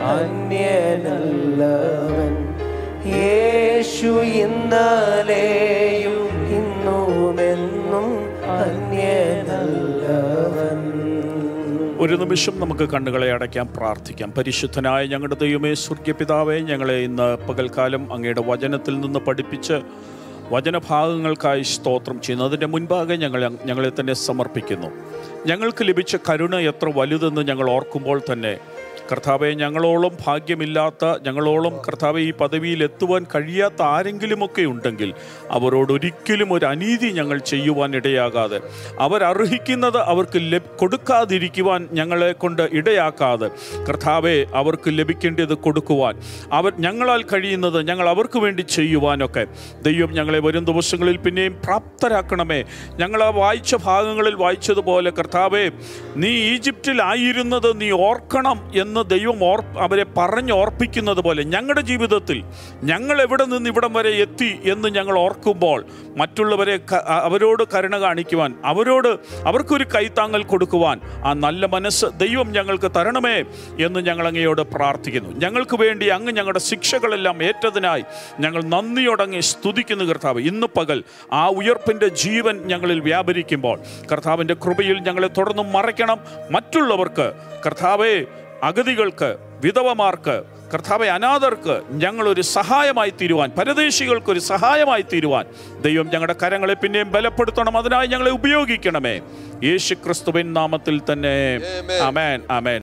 അന്യനല്ലവൻ യേശു ഇന്നലെയും ഇന്നുമെന്നും അന്യനല്ലവൻ ഒരു നിമിഷം നമുക്ക് കണ്ണുകളെ അടയ്ക്കാം പ്രാർത്ഥിക്കാം പരിശുദ്ധനായ ഞങ്ങളുടെ ദൈവമേ സ്വർഗ്യപിതാവേ ഞങ്ങളെ ഇന്ന് പകൽക്കാലം അങ്ങയുടെ വചനത്തിൽ നിന്ന് പഠിപ്പിച്ച് വചനഭാഗങ്ങൾക്കായി സ്തോത്രം ചെയ്യുന്നു അതിൻ്റെ മുൻപാകെ ഞങ്ങൾ ഞങ്ങളെ തന്നെ സമർപ്പിക്കുന്നു ഞങ്ങൾക്ക് ലഭിച്ച കരുണ എത്ര വലുതെന്ന് ഞങ്ങൾ ഓർക്കുമ്പോൾ തന്നെ കർത്താവെ ഞങ്ങളോളം ഭാഗ്യമില്ലാത്ത ഞങ്ങളോളം കർത്താവെ ഈ പദവിയിൽ എത്തുവാൻ കഴിയാത്ത ആരെങ്കിലുമൊക്കെ ഉണ്ടെങ്കിൽ അവരോട് ഒരിക്കലും ഒരു അനീതി ഞങ്ങൾ ചെയ്യുവാൻ ഇടയാകാതെ അവരർഹിക്കുന്നത് അവർക്ക് ലഭ് കൊടുക്കാതിരിക്കുവാൻ ഞങ്ങളെ കൊണ്ട് ഇടയാക്കാതെ കർത്താവെ അവർക്ക് ലഭിക്കേണ്ടത് കൊടുക്കുവാൻ അവർ ഞങ്ങളാൽ കഴിയുന്നത് ഞങ്ങൾ അവർക്ക് വേണ്ടി ചെയ്യുവാനൊക്കെ ദൈവം ഞങ്ങളെ വരും ദിവസങ്ങളിൽ പിന്നെയും പ്രാപ്തരാക്കണമേ ഞങ്ങൾ ആ വായിച്ച ഭാഗങ്ങളിൽ വായിച്ചതുപോലെ കർത്താവെ നീ ഈജിപ്തിൽ ആയിരുന്നത് നീ ഓർക്കണം എന്ന് എന്ന് ദൈവം ഓർ അവരെ പറഞ്ഞോർപ്പിക്കുന്നത് പോലെ ഞങ്ങളുടെ ജീവിതത്തിൽ ഞങ്ങൾ എവിടെ നിന്ന് ഇവിടം വരെ എത്തി എന്ന് ഞങ്ങൾ ഓർക്കുമ്പോൾ മറ്റുള്ളവരെ ക- അ- അവരോട് കരുണ കാണിക്കുവാൻ അവരോട് അവർക്കൊരു കൈത്താങ്ങൽ കൊടുക്കുവാൻ ആ നല്ല മനസ്സ് ദൈവം ഞങ്ങൾക്ക് തരണമേ എന്ന് ഞങ്ങൾ അങ്ങയോട് പ്രാർത്ഥിക്കുന്നു ഞങ്ങൾക്ക് വേണ്ടി അങ്ങ് ഞങ്ങളുടെ ശിക്ഷകളെല്ലാം ഏറ്റതിനായി ഞങ്ങൾ നന്ദിയോടങ്ങ് സ്തുതിക്കുന്നു കർത്താവ് ഇന്ന് പകൽ ആ ഉയർപ്പിൻ്റെ ജീവൻ ഞങ്ങളിൽ വ്യാപരിക്കുമ്പോൾ കർത്താവിൻ്റെ കൃപയിൽ ഞങ്ങളെ തുടർന്ന് മറയ്ക്കണം മറ്റുള്ളവർക്ക് കർത്താവെ അഗതികൾക്ക് വിധവമാർക്ക് കർത്താവെ അനാഥർക്ക് ഞങ്ങളൊരു സഹായമായി തീരുവാൻ പരദേശികൾക്ക് ഒരു സഹായമായി തീരുവാൻ ദൈവം ഞങ്ങളുടെ കരങ്ങളെ പിന്നെയും ബലപ്പെടുത്തണം അതിനായി ഞങ്ങളെ ഉപയോഗിക്കണമേ യേശു ക്രിസ്തുവിൻ നാമത്തിൽ തന്നെ Amen. അമേൻ അമേൻ